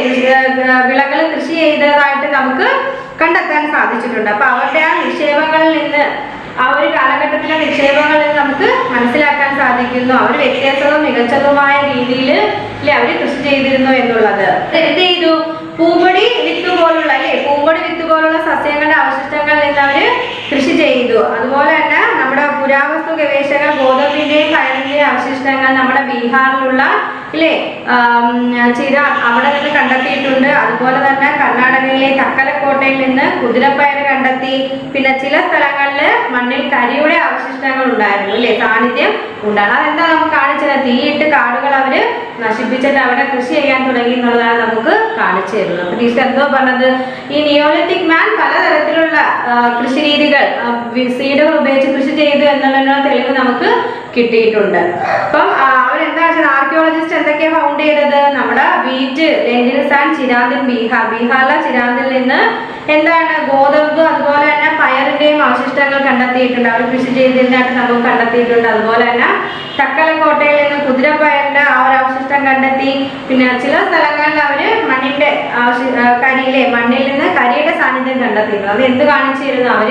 വിളകൾ കൃഷി ചെയ്തതായിട്ട് നമുക്ക് കണ്ടെത്താൻ സാധിച്ചിട്ടുണ്ട് അപ്പൊ അവരുടെ ആ നിക്ഷേപങ്ങളിൽ നിന്ന് ആ ഒരു കാലഘട്ടത്തിലെ നിക്ഷേപങ്ങളിൽ നിന്ന് നമുക്ക് മനസ്സിലാക്കാൻ സാധിക്കുന്നു അവർ വ്യത്യസ്തവും മികച്ചതുമായ രീതിയിൽ അല്ലെ അവർ കൃഷി ചെയ്തിരുന്നു എന്നുള്ളത് എന്ത് ചെയ്തു പൂമ്പൊടി വിത്ത് പോലുള്ള അല്ലെ പൂമ്പൊടി വിത്ത് പോലുള്ള സസ്യങ്ങളുടെ അവശിഷ്ടങ്ങളിൽ നിന്ന് അവര് കൃഷി ചെയ്തു അതുപോലെ തന്നെ നമ്മുടെ പുരാവസ്തു ഗവേഷകർ ഗോതമ്പിന്റെയും പയറിന്റെയും അവശിഷ്ടങ്ങൾ നമ്മുടെ ബീഹാറിലുള്ള ഇല്ലേ ആം, ചിര അവിടെ നിന്ന് കണ്ടെത്തിയിട്ടുണ്ട് അതുപോലെ തന്നെ കർണാടകയിലെ തക്കലക്കോട്ടയിൽ നിന്ന് കുതിരപ്പയർ കണ്ടെത്തി പിന്നെ ചില സ്ഥലങ്ങളിൽ മണ്ണിൽ കരിയുടെ അവശിഷ്ടങ്ങൾ ഉണ്ടായിരുന്നു അല്ലേ സാന്നിധ്യം ഉണ്ടാണ് അതെന്താ നമുക്ക് കാണിച്ചത് തീയിട്ട് കാടുകൾ അവര് നശിപ്പിച്ചിട്ട് അവിടെ കൃഷി ചെയ്യാൻ തുടങ്ങി എന്നുള്ളതാണ് നമുക്ക് കാണിച്ചു തരുന്നത് അപ്പൊ ടീച്ചർ എന്തോ പറഞ്ഞത് ഈ നിയോലിത്തിക് മാൻ പലതരത്തിലുള്ള ആ, കൃഷി രീതികൾ സീഡുകൾ ഉപയോഗിച്ച് കൃഷി ചെയ്തു എന്നുള്ള തെളിവ് നമുക്ക് കിട്ടിയിട്ടുണ്ട് അപ്പം ആ, അവരെന്താ വെച്ചാൽ ആർക്കിയോളജിസ്റ്റ് എന്തൊക്കെയാ ഫൗണ്ട് ചെയ്തത് നമ്മുടെ വീറ്റ് ലെൻഡിൽസ് ആൻഡ് ചിരാന്തിൽ ബീഹാർ ബീഹാറിലെ ചിരാന്തിൽ നിന്ന് എന്താണ് ഗോതമ്പ് അതുപോലെ തന്നെ പയറിന്റെയും അവശിഷ്ടങ്ങൾ കണ്ടെത്തിയിട്ടുണ്ട് അവർ കൃഷി ചെയ്തതിനായിട്ട് നമുക്ക് കണ്ടെത്തിയിട്ടുണ്ട് അതുപോലെ തന്നെ തക്കലക്കോട്ടയിൽ നിന്ന് കുതിരപ്പയറിന്റെ ആ ഒരു അവശിഷ്ടം കണ്ടെത്തി പിന്നെ ചില സ്ഥലങ്ങളിൽ അവര് മണ്ണിന്റെ ആവശ്യ ആ, കരിയിലെ മണ്ണിൽ നിന്ന് കരിയുടെ സാന്നിധ്യം കണ്ടെത്തിയിട്ടുണ്ട് അത് എന്ത് കാണിച്ചു തരുന്നു അവര്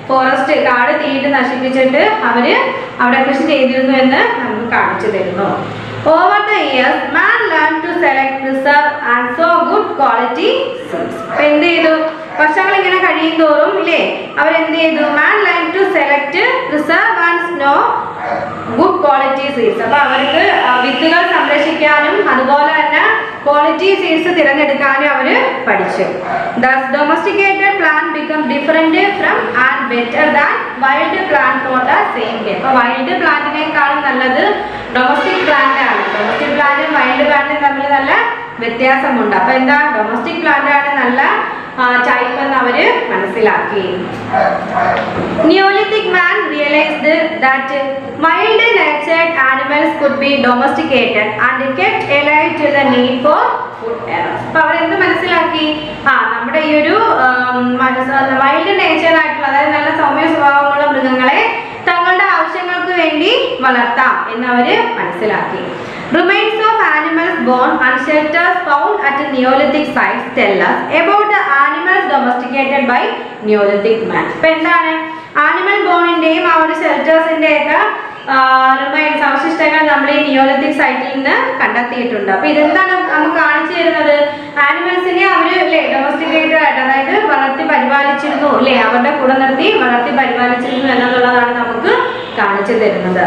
ഫോറസ്റ്റ് കാട് തീയിട്ട് നശിപ്പിച്ചിട്ട് അവര് അവിടെ കൃഷി ചെയ്തിരുന്നു എന്ന് നമുക്ക് കാണിച്ചു തരുന്നു over the years man learn to select preserve and sow good quality എന്ത് ചെയ്തു വർഷങ്ങൾ ഇങ്ങനെ കഴിയും തോറും ഇല്ലേ അവരെന്ത് ചെയ്തു man learn to select preserve and sow good quality seeds അപ്പൊ അവർക്ക് ആ, വിത്തുകൾ സംരക്ഷിക്കാനും അതുപോലെ തന്നെ ക്വാളിറ്റി സീഡ്സ് തിരഞ്ഞെടുക്കാനും അവര് പഠിച്ചു thus domesticated plant become different from and better than wild plant for the same day അപ്പൊ വൈൽഡ് പ്ലാന്റിനേക്കാളും നല്ലത് ഡൊമസ്റ്റിക് പ്ലാന്റ് ആണ് ഡൊമസ്റ്റിക് പ്ലാന്റും വൈൽഡ് പ്ലാന്റും തമ്മിൽ നല്ല വ്യത്യാസമുണ്ട് അപ്പൊ എന്താ ഡൊമസ്റ്റിക് പ്ലാന്റ് ആണ് നല്ല ടൈപ്പ് എന്ന് അവര് മനസ്സിലാക്കി Neolithic man realized that wild natured animals could be domesticated and kept alive till the need for food errors. അപ്പൊ അവരെന്ത് മനസ്സിലാക്കി ആ നമ്മുടെ ഈ ഒരു വൈൽഡ് നേച്ചർ ആയിട്ടുള്ള അതായത് നല്ല സൗമ്യ സ്വഭാവമുള്ള മൃഗങ്ങളെ തങ്ങളുടെ ആവശ്യങ്ങൾക്ക് വേണ്ടി വളർത്താം എന്ന് അവര് മനസ്സിലാക്കി Remains of animals born and shelters found at Neolithic sites tell us about the animals domesticated by Neolithic man. ഇപ്പൊ എന്താണ് ആനിമൽ ബോണിന്റെയും ആ ഒരു ഷെൽറ്റേഴ്സിന്റെ ഒക്കെ റിമൈൻസ് അവശിഷ്ടങ്ങൾ നമ്മൾ ഈ നിയോലത്തിക് സൈറ്റിൽ നിന്ന് കണ്ടെത്തിയിട്ടുണ്ട് അപ്പൊ ഇതെന്താണ് നമുക്ക് കാണിച്ചു തരുന്നത് ആനിമൽസിനെ അവര് അല്ലേ ഡൊമസ്റ്റിക്കേറ്റഡ് ആയിട്ട് അതായത് വളർത്തി പരിപാലിച്ചിരുന്നു അല്ലേ അവരുടെ കൂടെ നിർത്തി വളർത്തി പരിപാലിച്ചിരുന്നു എന്നുള്ളതാണ് നമുക്ക് കാണിച്ചു തരുന്നത്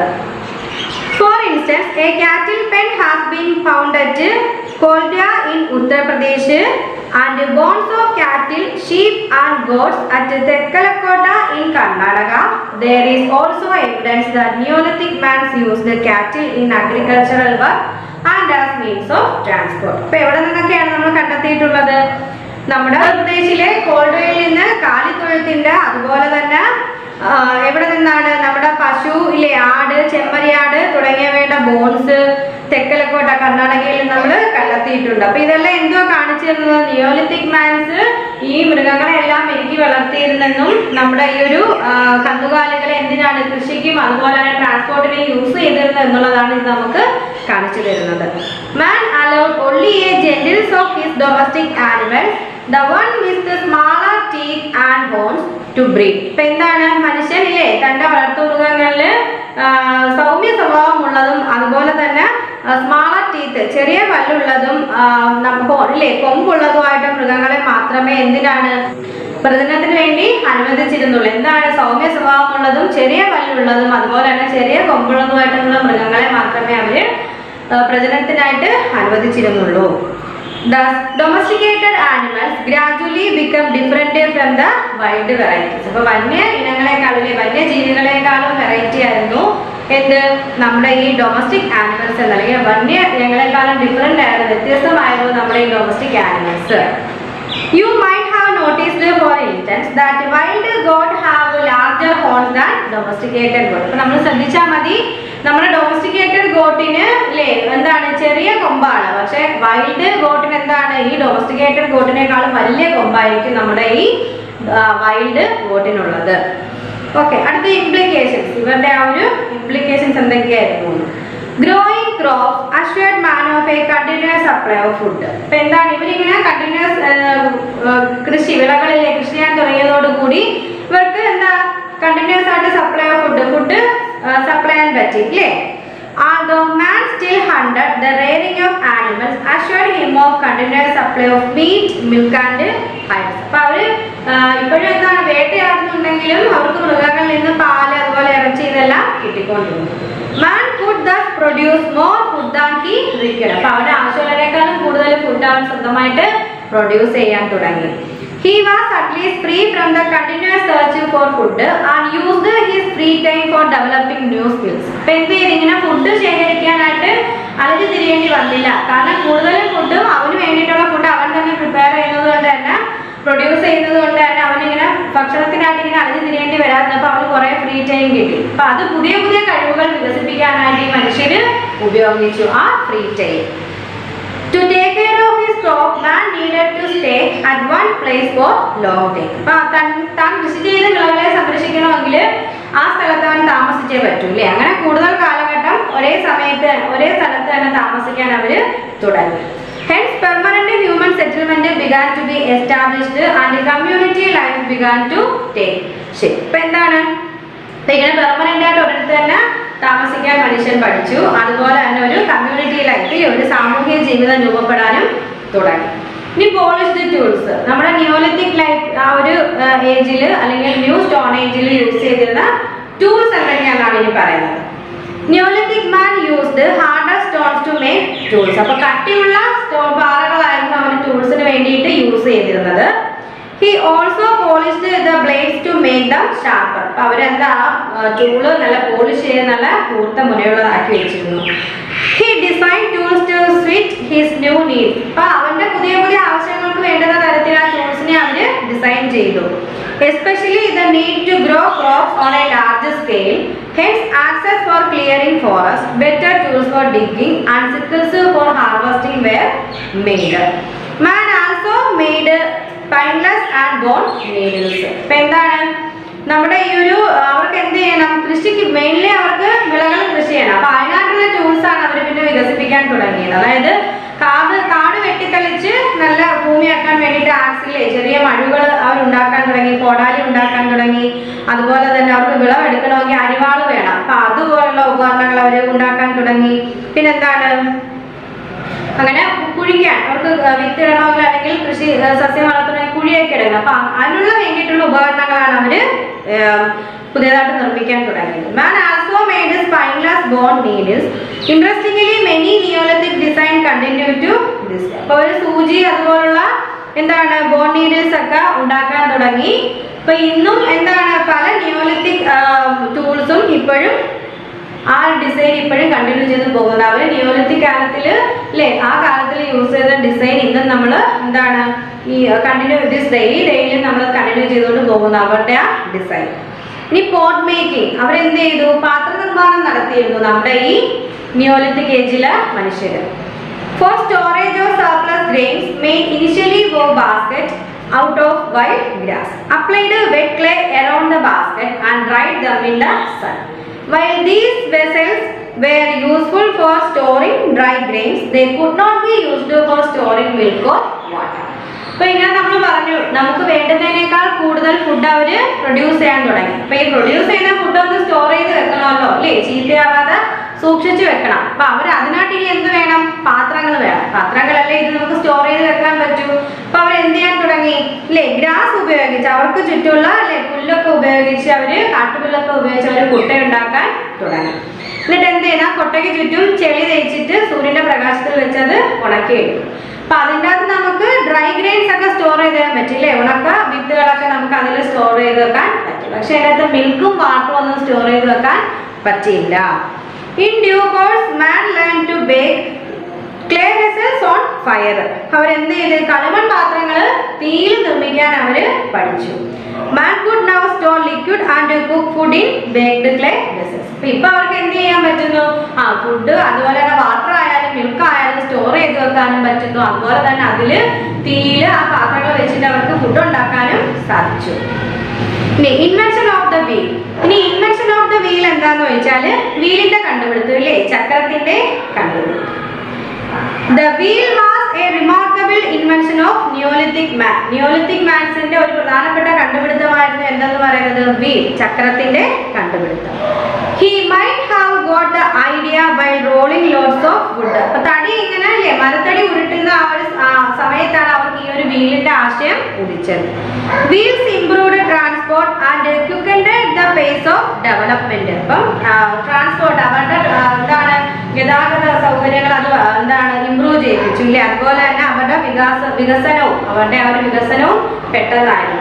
For instance, a cattle pen has been found at Koldia in Uttar Pradesh and bones of cattle, sheep and goats at Tekkalakota in Karnataka. There is also evidence that Neolithic man used cattle in agricultural work and as means of transport. ഇപ്പൊ എവിടെ നിന്നൊക്കെയാണ് നമ്മൾ കണ്ടെത്തിയിട്ടുള്ളത് നമ്മുടെ പ്രദേശിലെ കോൾഡോയിൽ നിന്ന് കാലിത്തൊഴുത്തിന്റെ അതുപോലെ തന്നെ ആ, എവിടെ നിന്നാണ് നമ്മുടെ പശു ഇല്ലേ ആട് ചെമ്മരിയാട് തുടങ്ങിയവയുടെ ബോൺസ് തെക്കലക്കോട്ട കർണാടകയിൽ നമ്മൾ കണ്ടെത്തിയിട്ടുണ്ട് അപ്പൊ ഇതെല്ലാം എന്തുവാ കാണിച്ചു തരുന്നത് നിയോലിത്തിക് മാൻസ് ഈ മൃഗങ്ങളെല്ലാം മെരുക്കി വളർത്തിയിരുന്നെന്നും നമ്മുടെ ഈ ഒരു ആ, കന്നുകാലികളെ എന്തിനാണ് കൃഷിക്കും അതുപോലെ തന്നെ ട്രാൻസ്പോർട്ടിനെ യൂസ് ചെയ്തിരുന്നത് എന്നുള്ളതാണ് ഇത് നമുക്ക് കാണിച്ചു തരുന്നത് man allowed only a gentles of his domestic animals the one with the smaller teeth and bones to breed ഇപ്പൊ എന്താണ് മനുഷ്യൻ ഇല്ലേ തന്റെ വളർത്തുമൃഗങ്ങളില് ആ, സൗമ്യ സ്വഭാവമുള്ളതും അതുപോലെ തന്നെ സ്മാളർ ടീത്ത് ചെറിയ പല്ലുള്ളതും ആ, നമുക്ക് ഇല്ലേ കൊമ്പുള്ളതുമായിട്ട് മൃഗങ്ങളെ മാത്രമേ എന്തിനാണ് പ്രജനനത്തിന് വേണ്ടി അനുവദിച്ചിരുന്നുള്ളൂ എന്താണ് സൗമ്യ സ്വഭാവമുള്ളതും ചെറിയ പല്ലുള്ളതും അതുപോലെ തന്നെ ചെറിയ കൊമ്പുള്ളതുമായിട്ടുള്ള മൃഗങ്ങളെ മാത്രമേ അവര് ആ, പ്രജനനത്തിനായിട്ട് അനുവദിച്ചിരുന്നുള്ളൂ Thus, domesticated animals gradually become different from the wild varieties. അപ്പോൾ വന്യ ഇനങ്ങളെക്കാളും അല്ലെ വന്യജീവികളെക്കാളും വെറൈറ്റി ആയിരുന്നു എന്ത് നമ്മുടെ ഈ ഡൊമസ്റ്റിക് ആനിമൽസ് എന്ന് അല്ലെങ്കിൽ വന്യ ഇനങ്ങളെക്കാളും ഡിഫറെന്റ് ആയിരുന്നു വ്യത്യസ്തമായിരുന്നു നമ്മുടെ ഈ domestic animals You might have noticed, for instance, that wild goat have larger horns than domesticated goat. അപ്പൊ നമ്മൾ ശ്രദ്ധിച്ചാൽ മതി നമ്മുടെ ഡൊമസ്റ്റിക്കേറ്റഡ് ഗോട്ടിന് അല്ലേ എന്താണ് ചെറിയ കൊമ്പാണ് പക്ഷെ വൈൽഡ് ഗോട്ടിന് എന്താണ് ഈ ഡൊമസ്റ്റിക്കേറ്റഡ് ഗോട്ടിനേക്കാളും വലിയ കൊമ്പായിരിക്കും നമ്മുടെ ഈ വൈൽഡ് ഗോട്ടിനുള്ളത് ഓക്കെ അടുത്ത ഇംപ്ലിക്കേഷൻസ് ഇവരുടെ ആ ഒരു ഇംപ്ലിക്കേഷൻസ് എന്തൊക്കെയായിരുന്നു growing crop assured man of a continuous supply of food ഇപ്പൊ എന്താണ് ഇവരിങ്ങനെ കണ്ടിന്യൂസ് കൃഷി വിളകളിലെ കൃഷി ചെയ്യാൻ തുടങ്ങിയതോടുകൂടി ഇവർക്ക് എന്താ കണ്ടിന്യൂസ് ആയിട്ട് supply of food food supply ചെയ്യാൻ പറ്റി ഇല്ലേ Although man still hunted, the rearing of animals assured him of continuous supply of meat, milk and hides. അപ്പൊ അവര് ആ, ഇപ്പോഴും എന്താണ് വേട്ടയാടുന്നുണ്ടെങ്കിലും അവർക്ക് മൃഗങ്ങളിൽ നിന്ന് പാല് അതുപോലെ ഇറച്ചി ഇതെല്ലാം കിട്ടിക്കൊണ്ടിരുന്നു man food thus produce more food than he required അപ്പൊ അവരുടെ ആവശ്യമുള്ളതിനേക്കാളും കൂടുതൽ ഫുഡ് അവൻ സ്വന്തമായിട്ട് പ്രൊഡ്യൂസ് ചെയ്യാൻ തുടങ്ങി He was at least free from the continuous search for food and used his free time for developing new skills. ഇപ്പൊ എന്ത് ചെയ്തു ഇങ്ങനെ ഫുഡ് ശേഖരിക്കാനായിട്ട് അലഞ്ഞു തിരിയേണ്ടി വന്നില്ല കാരണം കൂടുതലും ഫുഡും അവന് വേണ്ടിയിട്ടുള്ള ഫുഡ് അവൻ തന്നെ പ്രിപ്പയർ ചെയ്യുന്നത് കൊണ്ട് തന്നെ പ്രൊഡ്യൂസ് ചെയ്യുന്നത് കൊണ്ട് തന്നെ അവനിങ്ങനെ ഭക്ഷണത്തിനായിട്ട് ഇങ്ങനെ അലഞ്ഞു തിരിയേണ്ടി വരാതിരുന്നപ്പോൾ അവന് കുറെ ഫ്രീ ടൈം കിട്ടി അപ്പൊ അത് പുതിയ പുതിയ കഴിവുകൾ വികസിപ്പിക്കാനായിട്ട് ഈ മനുഷ്യര് ഉപയോഗിച്ചു ആ free time To take care of his crop, man needed to stay at one place for long time. അപ്പൊ താൻ താൻ കൃഷി ചെയ്ത വിളകളെ സംരക്ഷിക്കണമെങ്കിൽ ആ സ്ഥലത്ത് അവൻ താമസിച്ചേ പറ്റൂ അല്ലേ അങ്ങനെ കൂടുതൽ കാലഘട്ടം ഒരേ സമയത്ത് ഒരേ സ്ഥലത്ത് തന്നെ താമസിക്കാൻ അവര് തുടങ്ങി Hence, permanent human settlement began to be established and community life began to take ശരി ഇപ്പൊ എന്താണ് ഇപ്പൊ ഇങ്ങനെ പെർമനന്റ് ആയിട്ട് ഒരിടത്ത് തന്നെ താമസിക്കാൻ മനുഷ്യൻ പഠിച്ചു അതുപോലെ തന്നെ ഒരു കമ്മ്യൂണിറ്റി ലൈഫിൽ ഒരു സാമൂഹിക ജീവിതം രൂപപ്പെടാനും തുടങ്ങി ഇനി പോളിഷ്ഡ് ടൂൾസ് നമ്മുടെ ന്യൂലിത്തിക് ലൈഫ് ആ ഒരു ഏജിൽ അല്ലെങ്കിൽ ന്യൂ സ്റ്റോൺ ഏജിൽ യൂസ് ചെയ്തിരുന്ന ടൂൾസ് എന്തൊക്കെയാണെന്നാണ് ഇനി പറയുന്നത് Neolithic man used harder stones to make tools അപ്പൊ കട്ടിയുള്ള സ്റ്റോൺ പാറകളായിരുന്നു അവർ ടൂൾസിന് വേണ്ടിയിട്ട് യൂസ് ചെയ്തിരുന്നത് he also polished the blades to make them sharper അപ്പൊ അവരെന്താ ടൂള് നല്ല പോളിഷ് ചെയ്ത് നല്ല കൂർത്ത മുനയുള്ളതാക്കി വെച്ചിരുന്നു he design tools to suit his new need അപ്പൊ അവന്റെ പുതിയ പുതിയ ആവശ്യങ്ങൾക്ക് വേണ്ടുന്ന തരത്തിൽ ആ ടൂൾസിനെ അവര് ഡിസൈൻ ചെയ്തു especially the need to grow crops on a large scale hence axes for clearing forest better tools for digging and sickles for harvesting were made man also made spineless and bone needles ഇപ്പൊ എന്താണ് നമ്മുടെ ഈ ഒരു അവർക്ക് എന്ത് ചെയ്യണം കൃഷിക്ക് mainly അവർക്ക് വിളകൾ കൃഷി ചെയ്യണം അപ്പൊ അതിനായിട്ടുള്ള ടൂൾസ് ആണ് അവർ പിന്നെ വികസിപ്പിക്കാൻ തുടങ്ങിയത് അതായത് കാട് കാട് വെട്ടിക്കളിച്ച് നല്ല ഭൂമിയാക്കാൻ വേണ്ടിയിട്ട് ആക്സിലെ ചെറിയ മഴുകൾ അവർ ഉണ്ടാക്കാൻ തുടങ്ങി കോടാലി ഉണ്ടാക്കാൻ തുടങ്ങി അതുപോലെ തന്നെ അവർക്ക് വിളവെടുക്കണമെങ്കിൽ അരിവാള് വേണം അപ്പൊ അതുപോലുള്ള ഉപകരണങ്ങൾ അവർ ഉണ്ടാക്കാൻ തുടങ്ങി പിന്നെന്താണ് അങ്ങനെ കുഴിക്കാൻ അവർക്ക് വിത്ത് ഇടണമെങ്കിൽ അല്ലെങ്കിൽ കൃഷി ഏർ സസ്യം വളർത്തണമെങ്കിൽ കുഴിയൊക്കെ ഇടണം അപ്പൊ അതിനുള്ള വേണ്ടിയിട്ടുള്ള ഉപകരണങ്ങളാണ് അവര് ഏർ പുതിയതായിട്ട് നിർമ്മിക്കാൻ തുടങ്ങിയത് man also made spineless bone needles interestingly many Neolithic design continue to this അപ്പൊ ഒരു സൂചി അതുപോലുള്ള എന്താണ് ബോൺ നീഡിൽസ് ഒക്കെ ഉണ്ടാക്കാൻ തുടങ്ങി അപ്പൊ ഇന്നും എന്താണ് പല നിയോലത്തിക് ടൂൾസും ഇപ്പോഴും ആ ഡിസൈൻ ഇപ്പോഴും കണ്ടിന്യൂ ചെയ്ത് പോകുന്നുണ്ട് അവർ നിയോലിത്തിക് കാലത്തിൽ അല്ലേ ആ കാലത്തിൽ യൂസ് ചെയ്ത ഡിസൈൻ ഇന്നും നമ്മൾ എന്താണ് ഈ കണ്ടിന്യൂ ദിസ് ഡെയിലി ഡെയിലി നമ്മൾ കണ്ടിന്യൂ ചെയ്തുകൊണ്ട് പോകുന്നു അവരുടെ ആ ഡിസൈൻ ഇനി പോട്ട് മേക്കിംഗ് അവരെന്ത് ചെയ്തു പാത്ര നിർമ്മാണം നടത്തിയിരുന്നു നമ്മുടെ ഈ നിയോലിത്തിക് ഏജിലെ മനുഷ്യര് for storage of surplus grains made initially wove basket out of wild grass applied wet clay around the basket and dried them in the sun While these vessels were useful for storing dry grains, they could not be used for storing milk or water. അപ്പൊ ഇങ്ങനെ നമ്മൾ പറഞ്ഞു നമുക്ക് വേണ്ടുന്നതിനേക്കാൾ കൂടുതൽ food അവര് produce ചെയ്യാൻ തുടങ്ങി അപ്പൊ ഈ പ്രൊഡ്യൂസ് ചെയ്യുന്ന ഫുഡ് ഒന്ന് സ്റ്റോർ ചെയ്ത് വെക്കണമല്ലോ അല്ലേ ചീത്തയാവാതെ സൂക്ഷിച്ചു വെക്കണം അപ്പൊ അവർ അതിനായിട്ട് ഇനി എന്ത് വേണം പാത്രങ്ങൾ വേണം പാത്രങ്ങളല്ലേ ഇത് നമുക്ക് സ്റ്റോർ ചെയ്ത് വെക്കാൻ പറ്റൂ അപ്പൊ അവർ എന്ത് ചെയ്യാൻ തുടങ്ങി അല്ലേ ഗ്രാസ് ഉപയോഗിച്ച് അവർക്ക് ചുറ്റുമുള്ള അല്ലെ പുല്ലൊക്കെ ഉപയോഗിച്ച് അവര് കാട്ടുപുല്ലൊക്കെ ഉപയോഗിച്ച് അവര് കുട്ടയുണ്ടാക്കാൻ തുടങ്ങി എന്നിട്ട് എന്ത് ചെയ്യുന്ന കൊട്ടയ്ക്ക് ചുറ്റും ചെളി തേച്ചിട്ട് സൂര്യന്റെ പ്രകാശത്തിൽ വെച്ച് അത് ഉണക്കിയെടുക്കും അപ്പൊ അതിൻ്റെ അകത്ത് നമുക്ക് ഡ്രൈ ഗ്രെയിൻസ് ഒക്കെ സ്റ്റോർ ചെയ്ത് തരാൻ പറ്റില്ലേ ഉണക്ക വിത്തുകളൊക്കെ നമുക്ക് അതിൽ സ്റ്റോർ ചെയ്ത് വെക്കാൻ പറ്റും പക്ഷെ അതിനകത്ത് മിൽക്കും വാട്ടറും ഒന്നും സ്റ്റോർ ചെയ്ത് വെക്കാൻ പറ്റില്ല in due course man learn to bake clay vessels on fire അവരെന്ത് ചെയ്ത് കളിമൺ പാത്രങ്ങൾ തീയിൽ നിർമ്മിക്കാൻ അവര് പഠിച്ചു man could now store liquid and cook food in baked clay vessels ഇപ്പൊ അവർക്ക് എന്ത് ചെയ്യാൻ പറ്റുന്നു ആ ഫുഡ് അതുപോലെ തന്നെ വാട്ടർ ആയാലും മിൽക്ക് ആയാലും സ്റ്റോർ ചെയ്ത് വെക്കാനും പറ്റുന്നു അതുപോലെ തന്നെ അതില് തീയിൽ ആ പാത്രങ്ങൾ വെച്ചിട്ട് അവർക്ക് ഫുഡ് ഉണ്ടാക്കാനും സാധിച്ചു ഇനി ഇൻവെൻഷൻ ഓഫ് ദ വീൽ ഇനി ഇൻവെൻഷൻ ഓഫ് ദ വീൽ എന്താന്ന് വെച്ചാല് വീലിന്റെ കണ്ടുപിടുത്തം ഇല്ലേ ചക്രത്തിന്റെ കണ്ടുപിടുത്തം the wheel was a remarkable invention of Neolithic man Neolithic മാൻസിന്റെ ഒരു പ്രധാനപ്പെട്ട കണ്ടുപിടുത്തമായിരുന്നു എന്തെന്ന് പറയുന്നത് വീൽ ചക്രത്തിന്റെ കണ്ടുപിടുത്തം he might have got the idea by rolling logs of wood അപ്പൊ തടി ഇങ്ങനെ അല്ലേ മരത്തടി ഉരുട്ടുന്ന ആ ഒരു സ- ആ സമയത്താണ് അവർക്ക് ഈ ഒരു വീലിന്റെ ആശയം ഉദിച്ചത് wheels improved transport and quickened the pace of development അപ്പം ട്രാൻസ്പോർട്ട് അവരുടെ ആ, എന്താണ് ഗതാഗത സൗകര്യങ്ങൾ അത് എന്താണ് ഇംപ്രൂവ് ചെയ്യിപ്പിച്ചു ഇല്ലേ അതുപോലെ തന്നെ അവരുടെ വികാസ വികസനവും അവരുടെ ആ ഒരു വികസനവും പെട്ടെന്നായിരുന്നു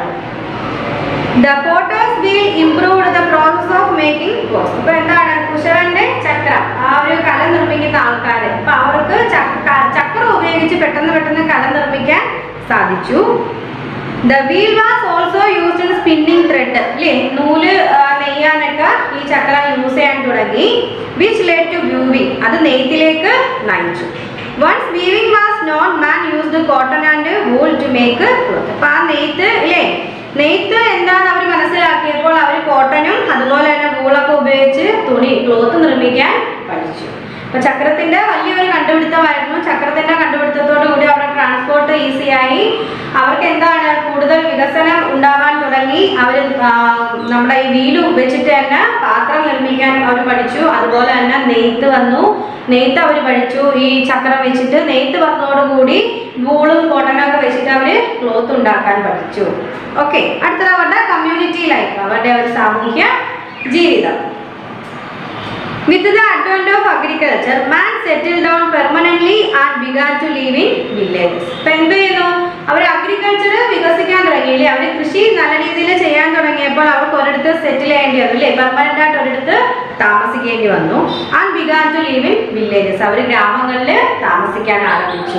the potter's wheel improved the process of making പോസ്റ്റ് ഇപ്പൊ എന്താണ് കുശവന്റെ ചക്രം ആ ഒരു കല നിർമ്മിക്കുന്ന ആൾക്കാര് അപ്പൊ അവർക്ക് ചക്ര- ചക്രം ഉപയോഗിച്ച് പെട്ടെന്ന് പെട്ടെന്ന് കല നിർമ്മിക്കാൻ സാധിച്ചു the wheel was also used in spinning thread അല്ലേ നൂല് ആ, നെയ്യാനൊക്കെ ഈ ചക്രം യൂസ് ചെയ്യാൻ തുടങ്ങി വിച്ച് ലെഡ് ടു വ്യൂവിങ് അത് നെയ്ത്തിലേക്ക് നയിച്ചു once weaving was known man used cotton and wool to make cloth അപ്പൊ ആ നെയ്ത്ത് ഇല്ലേ നെയ്ത്ത് എന്താന്ന് അവർ മനസ്സിലാക്കിയപ്പോൾ അവർ കോട്ടനും അതുപോലെ തന്നെ വൂളൊക്കെ ഉപയോഗിച്ച് തുണി ക്ലോത്ത് നിർമ്മിക്കാൻ പഠിച്ചു അപ്പൊ ചക്രത്തിന്റെ വലിയൊരു കണ്ടുപിടുത്തമായിരുന്നു ചക്രത്തിന്റെ കണ്ടുപിടുത്തത്തോടു കൂടി അവരുടെ ട്രാൻസ്പോർട്ട് ഈസിയായി അവർക്ക് എന്താണ് കൂടുതൽ വികസനം ഉണ്ടാവാൻ തുടങ്ങി തുടങ്ങി അവർ നമ്മുടെ ഈ വീല് വെച്ചിട്ട് തന്നെ പാത്രം നിർമ്മിക്കാൻ അവർ പഠിച്ചു അതുപോലെ തന്നെ നെയ്ത്ത് വന്നു നെയ്ത്ത് അവർ പഠിച്ചു ഈ ചക്രം വെച്ചിട്ട് നെയ്ത്ത് വന്നതോടുകൂടി വൂളും കോട്ടനും ഒക്കെ വെച്ചിട്ട് അവർ ക്ലോത്ത് ഉണ്ടാക്കാൻ പഠിച്ചു ഓക്കെ അടുത്തത് അവരുടെ കമ്മ്യൂണിറ്റി ലൈഫ് അവരുടെ ഒരു സാമൂഹ്യ ജീവിതം With the advent of agriculture, man settled down permanently and began to live in villages. ഇപ്പൊ എന്ത് ചെയ്യുന്നു അവർ അഗ്രികൾച്ചർ വികസിക്കാൻ തുടങ്ങിയില്ലേ അവർ കൃഷി നല്ല രീതിയിൽ ചെയ്യാൻ തുടങ്ങിയപ്പോൾ അവർക്ക് ഒരിടത്ത് സെറ്റിൽ ചെയ്യേണ്ടി വന്നു അല്ലേ പെർമനന്റ് ആയിട്ട് ഒരിടത്ത് താമസിക്കേണ്ടി വന്നു and began to live in villages അവർ ഗ്രാമങ്ങളിൽ താമസിക്കാൻ ആരംഭിച്ചു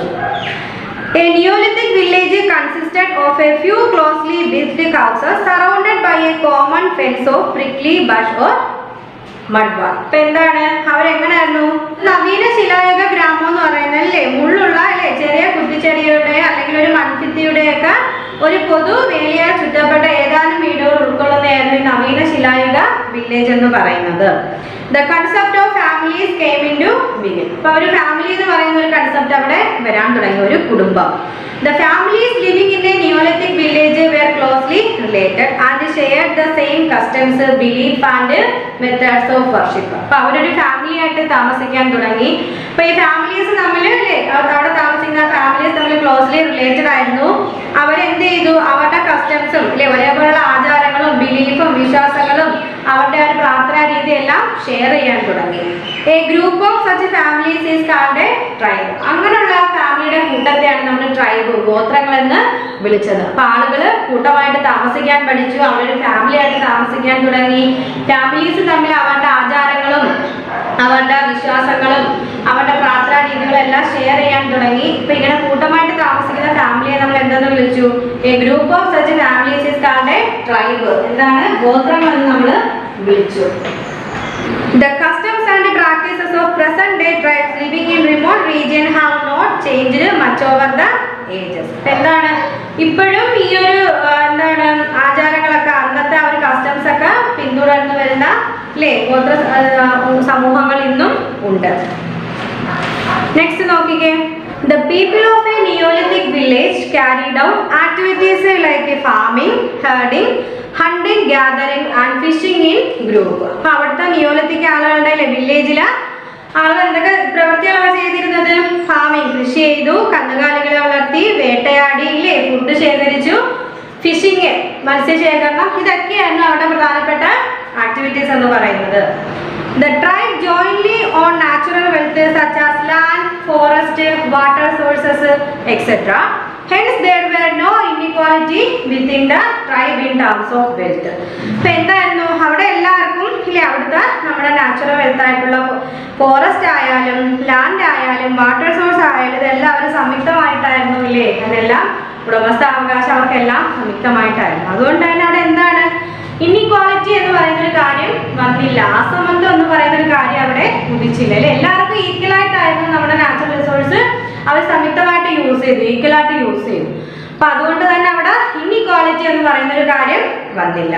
A Neolithic village consisted of a few closely built houses surrounded by a common fence of prickly bush or മഡ്വ ഇപ്പൊ എന്താണ് അവരെങ്ങനെയായിരുന്നു നവീന ശിലായുഗ ഗ്രാമം എന്ന് പറയുന്നത് അല്ലേ മുള്ളുള്ള അല്ലേ ചെറിയ കുറ്റിച്ചെടിയുടെ അല്ലെങ്കിൽ ഒരു മൺഭിത്തിയുടെ ഒക്കെ ഒരു പൊതു വേലിയാൽ ചുറ്റപ്പെട്ട ഏതാനും വീടുകൾ ഉൾക്കൊള്ളുന്നതായിരുന്നു ഈ നവീന ശിലായുഗ വില്ലേജ് എന്ന് പറയുന്നത് the concept of families came in to begin ഇപ്പൊ ഒരു ഫാമിലി എന്ന് പറയുന്ന ഒരു കൺസെപ്റ്റ് അവിടെ വരാൻ തുടങ്ങി ഒരു കുടുംബം the families living in a neolithic village were closely related and share the same customs belief and methods of worship അപ്പൊ അവരൊരു ഫാമിലി ആയിട്ട് താമസിക്കാൻ തുടങ്ങി അപ്പൊ ഈ ഫാമിലീസ് തമ്മിൽ അല്ലേ അവ- അവിടെ താമസിക്കുന്ന ഫാമിലീസ് തമ്മിൽ ക്ലോസ്ലി റിലേറ്റഡ് ആയിരുന്നു അവരെന്ത് ചെയ്തു അവരുടെ കസ്റ്റംസും അല്ലെ ഒരേപോലെയുള്ള ആചാരങ്ങളും ബിലീഫും വിശ്വാസങ്ങളും അവരുടെ ഒരു പ്രാർത്ഥനാ രീതിയെല്ലാം ഷെയർ ചെയ്യാൻ തുടങ്ങി a group of such families is called a tribe അങ്ങനെയുള്ള ഫാമിലിയുടെ കൂട്ടത്തെയാണ് നമ്മൾ ട്രൈബ് ഗോത്രങ്ങൾ എന്ന് വിളിച്ചത് അപ്പൊ ആളുകൾ കൂട്ടമായിട്ട് താമസിക്കാൻ പഠിച്ചു അവരൊരു ഫാമിലി ആയിട്ട് താമസിക്കാൻ തുടങ്ങി ഫാമിലീസ് തമ്മിൽ അവരുടെ ആചാരങ്ങളും അവരുടെ വിശ്വാസങ്ങളും അവരുടെ പ്രാർത്ഥനാ രീതികളും എല്ലാം ഷെയർ ചെയ്യാൻ തുടങ്ങി ഇപ്പൊ ഇങ്ങനെ കൂട്ടമായിട്ട് താമസിക്കുന്ന ഫാമിലിയെ നമ്മൾ എന്തെന്ന് വിളിച്ചു a group of such families is called a tribe എന്താണ് ഗോത്രങ്ങൾ എന്ന് നമ്മൾ വിളിച്ചു The customs and practices of present day tribes living in remote region have not changed much over the ages. ഇപ്പൊ എന്താണ് ഇപ്പോഴും ഈ ഒരു ആ, എന്താണ് ആചാരങ്ങളൊക്കെ അന്നത്തെ ആ ഒരു കസ്റ്റംസ് ഒക്കെ പിന്തുടർന്നു വരുന്ന അല്ലേ ഗോത്ര ആ, സമൂഹങ്ങൾ ഇന്നും ഉണ്ട് നെക്സ്റ്റ് നോക്കിക്കേ the people of a neolithic village carried out activities like farming herding hunting gathering and fishing in group അപ്പൊ അവിടുത്തെ നിയോലിത്തിക് ആളുകളുടെ വില്ലേജില് ആളുകൾ എന്തൊക്കെ പ്രവൃത്തികളാണ് ചെയ്തിരുന്നത് ഫാമിംഗ് കൃഷി ചെയ്തു കന്നുകാലികളെ വളർത്തി വേട്ടയാടി ഇല്ലേ ഫുഡ് ശേഖരിച്ചു ഫിഷിംഗ് മത്സ്യശേഖരണം ഇതൊക്കെയായിരുന്നു അവിടെ പ്രധാനപ്പെട്ട ആക്ടിവിറ്റീസ് എന്ന് പറയുന്നത് The tribe jointly own natural wealth such as land, forest, water sources, etc. Hence, there were no inequality within the tribe in terms of wealth. ഇപ്പൊ എന്തായിരുന്നു അവിടെ എല്ലാവർക്കും ഇല്ലേ അവിടുത്തെ നമ്മുടെ നാച്ചുറൽ വെൽത്ത് ആയിട്ടുള്ള ഫോറസ്റ്റ് ആയാലും ലാൻഡ് ആയാലും വാട്ടർ സോഴ്സ് ആയാലും ഇതെല്ലാം അവർ സംയുക്തമായിട്ടായിരുന്നു ഇല്ലേ അതെല്ലാം ഉടമസ്ഥാവകാശം അവർക്കെല്ലാം സംയുക്തമായിട്ടായിരുന്നു അതുകൊണ്ട് തന്നെ അവിടെ എന്താണ് ഇൻഇക്വാളിറ്റി എന്ന് പറയുന്ന ഒരു കാര്യം വന്നില്ല അസമത്വം എന്ന് പറയുന്ന ഒരു കാര്യം അവിടെ ഉദിച്ചില്ല അല്ലെ എല്ലാവർക്കും ഈക്വൽ ആയിട്ടായിരുന്നു നമ്മുടെ നാച്ചുറൽ റിസോഴ്സ് അവർ സംയുക്തമായിട്ട് യൂസ് ചെയ്തു ഈക്വൽ ആയിട്ട് യൂസ് ചെയ്തു അപ്പൊ അതുകൊണ്ട് തന്നെ അവിടെ ഇൻഇക്വാളിറ്റി എന്ന് പറയുന്ന ഒരു കാര്യം വന്നില്ല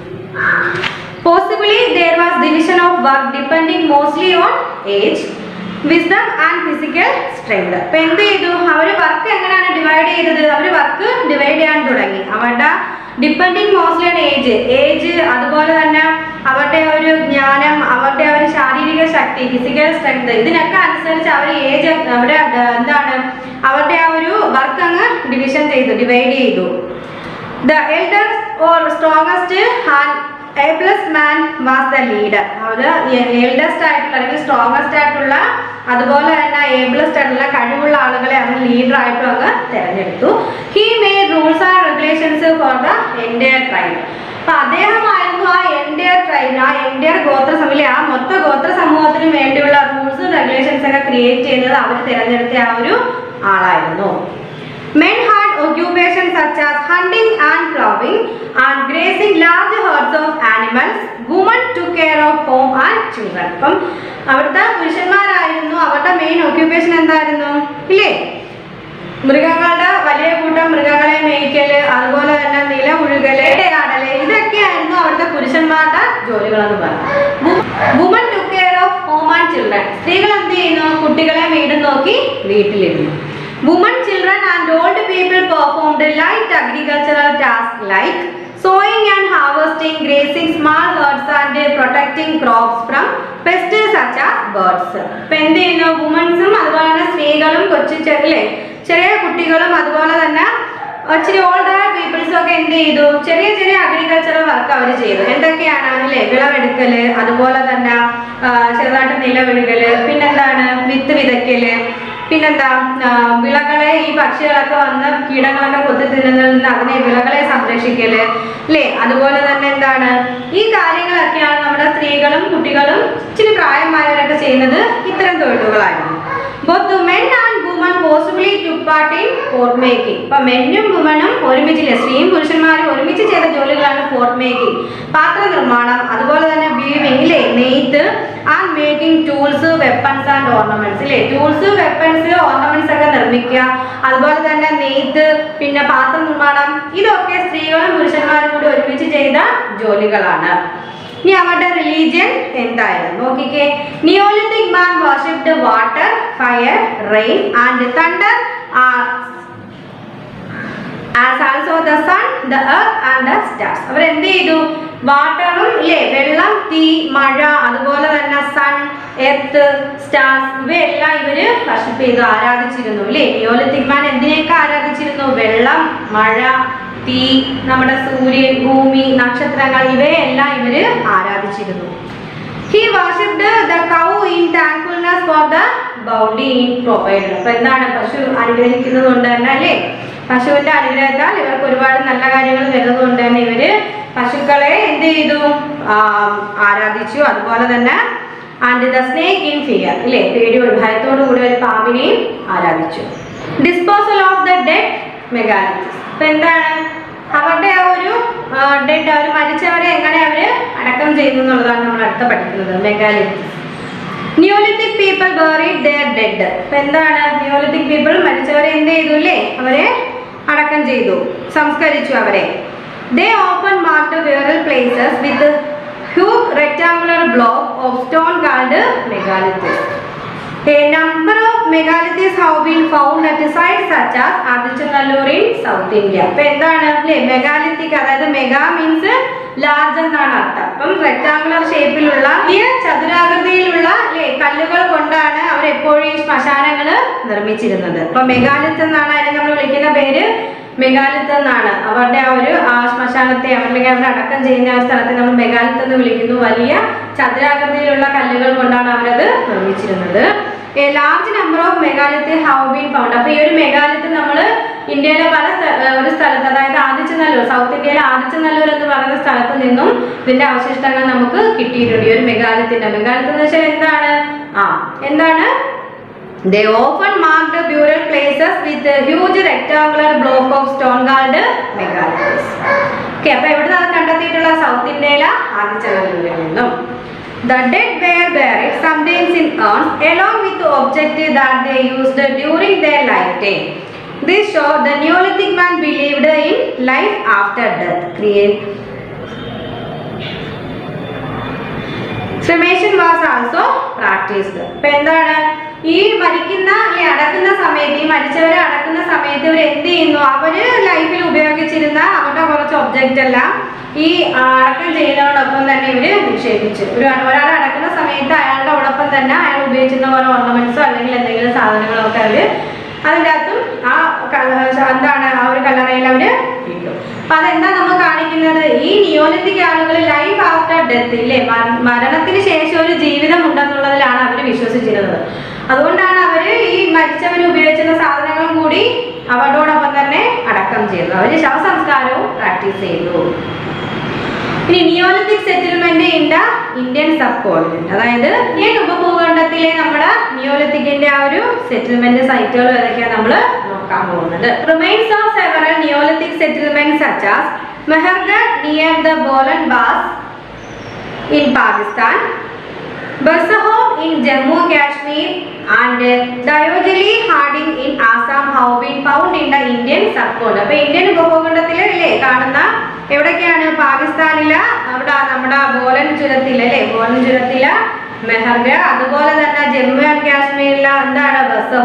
possibly there was division of work depending mostly on age wisdom and physical strength അപ്പൊ എന്ത് ചെയ്തു അവർ വർക്ക് എങ്ങനെയാണ് ഡിവൈഡ് ചെയ്തത് അവർ വർക്ക് ഡിവൈഡ് ചെയ്യാൻ തുടങ്ങി അവരുടെ depending mostly on age age അതുപോലെ തന്നെ അവരുടെ ഒരു ജ്ഞാനം അവരുടെ ഒരു ശാരീരിക ശക്തി ഫിസിക്കൽ സ്ട്രെങ്ത് ഇതിനൊക്കെ അനുസരിച്ച് അവർ ഏജ് അവിടെ എന്താണ് അവരുടെ ആ ഒരു വർക്ക് അങ്ങ് ഡിവിഷൻ ചെയ്തു ഡിവൈഡ് ചെയ്തു the elder or strongest and ablest man was the leader അവർ എൽഡസ്റ്റ് ആയിട്ടുള്ള അല്ലെങ്കിൽ സ്ട്രോങ്ങസ്റ്റ് ആയിട്ടുള്ള അതുപോലെ തന്നെ ഏബിളസ്റ്റ് ആയിട്ടുള്ള കഴിവുള്ള ആളുകളെ അങ്ങ് ലീഡർ ആയിട്ടും അങ്ങ് തിരഞ്ഞെടുത്തു he made rules and regulations for the entire tribe അപ്പൊ അദ്ദേഹമായിരുന്നു ആ എൻറ്റയർ ട്രൈബ് ആ എൻറ്റയർ ഗോത്ര സമൂഹം ആ മൊത്ത ഗോത്ര സമൂഹത്തിന് വേണ്ടിയുള്ള റൂൾസും റെഗുലേഷൻസ് ഒക്കെ ക്രിയേറ്റ് ചെയ്യുന്നത് അവർ തിരഞ്ഞെടുത്ത ആ ഒരു ആളായിരുന്നു Men had occupations such as hunting and ploughing and grazing large herds of animals. Women took care of home and children. അപ്പം അവിടുത്തെ പുരുഷന്മാരായിരുന്നു അവരുടെ മെയിൻ ഓക്യുപ്പേഷൻ എന്തായിരുന്നു ഇല്ലേ മൃഗങ്ങളുടെ വലിയ കൂട്ടം മൃഗങ്ങളെ മേയ്ക്കല് അതുപോലെ തന്നെ നില ഉഴുകല് ഇടയാടല് ഇതൊക്കെയായിരുന്നു അവിടുത്തെ പുരുഷന്മാരുടെ ജോലികളെന്ന് പറയുന്നത് woman took care of home and children സ്ത്രീകൾ എന്ത് ചെയ്യുന്നു കുട്ടികളെ വീടും നോക്കി വീട്ടിലിരുന്നു woman children and old people performed light agricultural task like sowing and harvesting, grazing small herds and protecting crops from pests such as birds. ഇപ്പൊ എന്ത് ചെയ്യുന്നു വുമൻസും അതുപോലെ തന്നെ സ്ത്രീകളും കൊച്ചു ചെറിയ ചെറിയ കുട്ടികളും അതുപോലെ തന്നെ ഇച്ചിരി ഓൾഡർ പീപ്പിൾസും ഒക്കെ എന്ത് ചെയ്തു ചെറിയ ചെറിയ അഗ്രികൾച്ചറൽ വർക്ക് അവർ ചെയ്തു എന്തൊക്കെയാണ് അല്ലേ വിളവെടുക്കല് അതുപോലെ തന്നെ ആ, ചെറുതായിട്ട് നിലവിടുകല് പിന്നെന്താണ് വിത്ത് വിതയ്ക്കല് പിന്നെന്താ ആ, വിളകളെ ഈ പക്ഷികളൊക്കെ വന്ന് കീടങ്ങളൊക്കെ കൊത്തി തിന്നുന്നതിൽ നിന്ന് അതിനെ വിളകളെ സംരക്ഷിക്കല് അല്ലേ അതുപോലെ തന്നെ എന്താണ് ഈ കാര്യങ്ങളൊക്കെയാണ് നമ്മുടെ സ്ത്രീകളും കുട്ടികളും ഇച്ചിരി പ്രായമായവരൊക്കെ ചെയ്യുന്നത് ഇത്തരം തൊഴിലുകളായിരുന്നു both men and woman possibly to part in pot making ഇപ്പൊ മെന്നും വുമണും ഒരുമിച്ചില്ല സ്ത്രീയും പുരുഷന്മാരും ഒരുമിച്ച് ചെയ്ത ജോലികളാണ് പോർട്ട് മേക്കിംഗ് പാത്ര നിർമ്മാണം അതുപോലെ തന്നെ വീവിംഗ് ഇല്ലേ നെയ്ത്ത് and making tools weapons and ornaments ഇല്ലേ ടൂൾസ് വെപ്പൺസ് ഓർണമെന്റ്സ് ഒക്കെ നിർമ്മിക്കുക അതുപോലെ തന്നെ നെയ്ത്ത് പിന്നെ പാത്ര നിർമ്മാണം ഇതൊക്കെ സ്ത്രീകളും പുരുഷന്മാരും കൂടി ഒരുമിച്ച് ചെയ്ത ജോലികളാണ് ഇനി അവരുടെ റിലീജിയൻ എന്തായിരുന്നു നോക്കിക്കേ neolithic man worshipped water fire rain and thunder as also the sun the earth and the stars അവർ എന്ത് ചെയ്തു വാട്ടറും ഇല്ലേ വെള്ളം തീ മഴ അതുപോലെ തന്നെ സൺ എർത്ത് സ്റ്റാർസ് ഇവയെല്ലാം ഇവര് വർഷിപ്പ് ചെയ്തു ആരാധിച്ചിരുന്നു ഇല്ലേ നിയോലിത്തിക് മാൻ എന്തിനെയൊക്കെ ആരാധിച്ചിരുന്നു വെള്ളം മഴ തീ നമ്മുടെ സൂര്യൻ ഭൂമി നക്ഷത്രങ്ങൾ ഇവയെല്ലാം ഇവര് ആരാധിച്ചിരുന്നു he worshipped the cow in thankfulness for the bounty in provide അപ്പൊ എന്താണ് പശു അനുഗ്രഹിക്കുന്നത് കൊണ്ട് തന്നെ അല്ലേ പശുവിന്റെ അനുഗ്രഹത്താൽ ഇവർക്ക് ഒരുപാട് നല്ല കാര്യങ്ങൾ വരുന്നത് കൊണ്ട് തന്നെ ഇവര് പശുക്കളെ എന്ത് ചെയ്തു ആ, ആരാധിച്ചു അതുപോലെ തന്നെ and the snake in fear ഇല്ലേ പേടി ഒരു ഭയത്തോടു കൂടി ഒരു പാമ്പിനെയും ആരാധിച്ചു disposal of the dead megaliths അപ്പൊ എന്താണ് അവരുടെ ആ ഒരു ഡെഡ് അവർ മരിച്ചവരെ എങ്ങനെ അവര് അടക്കം ചെയ്യുന്നു എന്നുള്ളതാണ് നമ്മൾ അടുത്ത പഠിക്കുന്നത് megaliths neolithic people buried their dead അപ്പൊ എന്താണ് നിയോലിത്തിക് പീപ്പിൾ മരിച്ചവരെ എന്ത് ചെയ്തു അല്ലേ അവരെ അടക്കം ചെയ്തു സംസ്കരിച്ചു അവരെ they open marked several places with huge rectangular block of stone called megaliths A number of megaliths have been found at sites such as Adichanallur in South India. അപ്പൊ എന്താണ് അല്ലേ മെഗാലിത്തിക് അതായത് മെഗാ മീൻസ് ലാർജ് എന്നാണ് അർത്ഥം അപ്പം rectangular ഷേപ്പിലുള്ള ഈ ചതുരാകൃതിയിലുള്ള അല്ലേ കല്ലുകൾ കൊണ്ടാണ് അവർ എപ്പോഴും ഈ ശ്മശാനങ്ങൾ നിർമ്മിച്ചിരുന്നത് അപ്പൊ മെഗാലിത്ത് എന്നാണ് അതിനെ നമ്മൾ വിളിക്കുന്ന പേര് മെഗാലിത്ത് എന്നാണ് അവരുടെ ആ ഒരു ആ ശ്മശാനത്തെ അവരുടെ അവരുടെ അടക്കം ചെയ്യുന്ന ആ സ്ഥലത്തെ നമ്മൾ മെഗാലിത്ത് എന്ന് വിളിക്കുന്നു വലിയ ചതുരാകൃതിയിലുള്ള കല്ലുകൾ കൊണ്ടാണ് അവരത് നിർമ്മിച്ചിരുന്നത് a large number of megalith have been found അപ്പൊ ഈ ഒരു മെഗാലിത്ത് നമ്മൾ ഇന്ത്യയിലെ പല സ്ഥ- ഏർ ഒരു സ്ഥലത്ത് അതായത് ആദിച്ചനല്ലൂർ സൗത്ത് ഇന്ത്യയിലെ ആദിച്ചനല്ലൂർ എന്ന് പറയുന്ന സ്ഥലത്ത് നിന്നും ഇതിന്റെ അവശിഷ്ടങ്ങൾ നമുക്ക് കിട്ടിയിട്ടുണ്ട് ഈ ഒരു മെഗാലിത്തിന്റെ മെഗാലിത്ത് എന്ന് വെച്ചാൽ എന്താണ് ആ എന്താണ് They often marked burial places with a huge rectangular block of stone called megaliths. Okay, അപ്പൊ എവിടെ കണ്ടെത്തിയിട്ടുള്ള സൗത്ത് ഇന്ത്യയിലെ ആദിച്ചനല്ലൂരിൽ നിന്നും The dead were buried sometimes in urns along with the object that they used during their lifetime. This show the Neolithic man believed in life after death. Create cremation was also practised ഇപ്പൊ എന്താണ് ഈ മരിക്കുന്ന അല്ലെ അടക്കുന്ന സമയത്ത് ഈ മരിച്ചവരെ അടക്കുന്ന സമയത്ത് ഇവർ എന്ത് ചെയ്യുന്നു അവര് ലൈഫിൽ ഉപയോഗിച്ചിരുന്ന അവരുടെ കുറച്ച് ഒബ്ജക്റ്റ് എല്ലാം ഈ ആ, അടക്കം ചെയ്യുന്നതോടൊപ്പം തന്നെ ഇവര് നിക്ഷേപിച്ചു ഒരു ഒരാൾ അടക്കുന്ന സമയത്ത് അയാളുടെ ഒടൊപ്പം തന്നെ അയാൾ ഉപയോഗിച്ചിരുന്ന ഓരോ ഓർണമെന്റ്സോ അല്ലെങ്കിൽ എന്തെങ്കിലും സാധനങ്ങളോ ഒക്കെ അവര് അതിൻ്റെ അകത്തും ആ ക- എന്താണ് ആ ഒരു കല്ലറയിൽ അവര് ഇട്ടു അപ്പൊ അതെന്താ നമ്മൾ കാണിക്കുന്നത് ഈ നിയോലിത്തിക് ആളുകൾ ലൈഫ് ആഫ്റ്റർ ഡെത്ത് ഇല്ലേ മര- മരണത്തിന് ശേഷം ഒരു ജീവിതം ഉണ്ടെന്നുള്ളതിലാണ് അവർ വിശ്വസിച്ചിരുന്നത് അതുകൊണ്ടാണ് അവര് ഈ മരിച്ചവർ ഉപയോഗിച്ചിരുന്ന സാധനങ്ങളും കൂടി അവരോടൊപ്പം തന്നെ അടക്കം ചെയ്തു അവര് ശവസംസ്കാരവും പ്രാക്ടീസ് ചെയ്തു ഇനി neolithic settlement in the Indian subcontinent അതായത് ഇന്ത്യൻ ഉപഭൂഖണ്ഡത്തിലെ നമ്മുടെ നിയോലിത്തിക്കിന്റെ ആ ഒരു സെറ്റിൽമെന്റ് സൈറ്റുകൾ ഏതൊക്കെയാണ് നമ്മൾ നോക്കാൻ പോകുന്നത് remains of several neolithic settlement such as Mehrgarh near the Bolan pass in Pakistan Burzahom in Jammu Kashmir and Daojali Hading in Assam have been found in the Indian subcontinent അപ്പൊ ഇന്ത്യൻ ഉപഭൂഖണ്ഡത്തിൽ ഇല്ലേ കാണുന്ന എവിടൊക്കെയാണ് പാകിസ്ഥാനില് അവിടെ നമ്മുടെ ബോലൻ ചുരത്തില് അല്ലേ ബോലൻ ചുരത്തില് മെഹർഗ അതുപോലെ തന്നെ ജമ്മു ആൻഡ് കാശ്മീരിലെ എന്താണ് ബസഹോ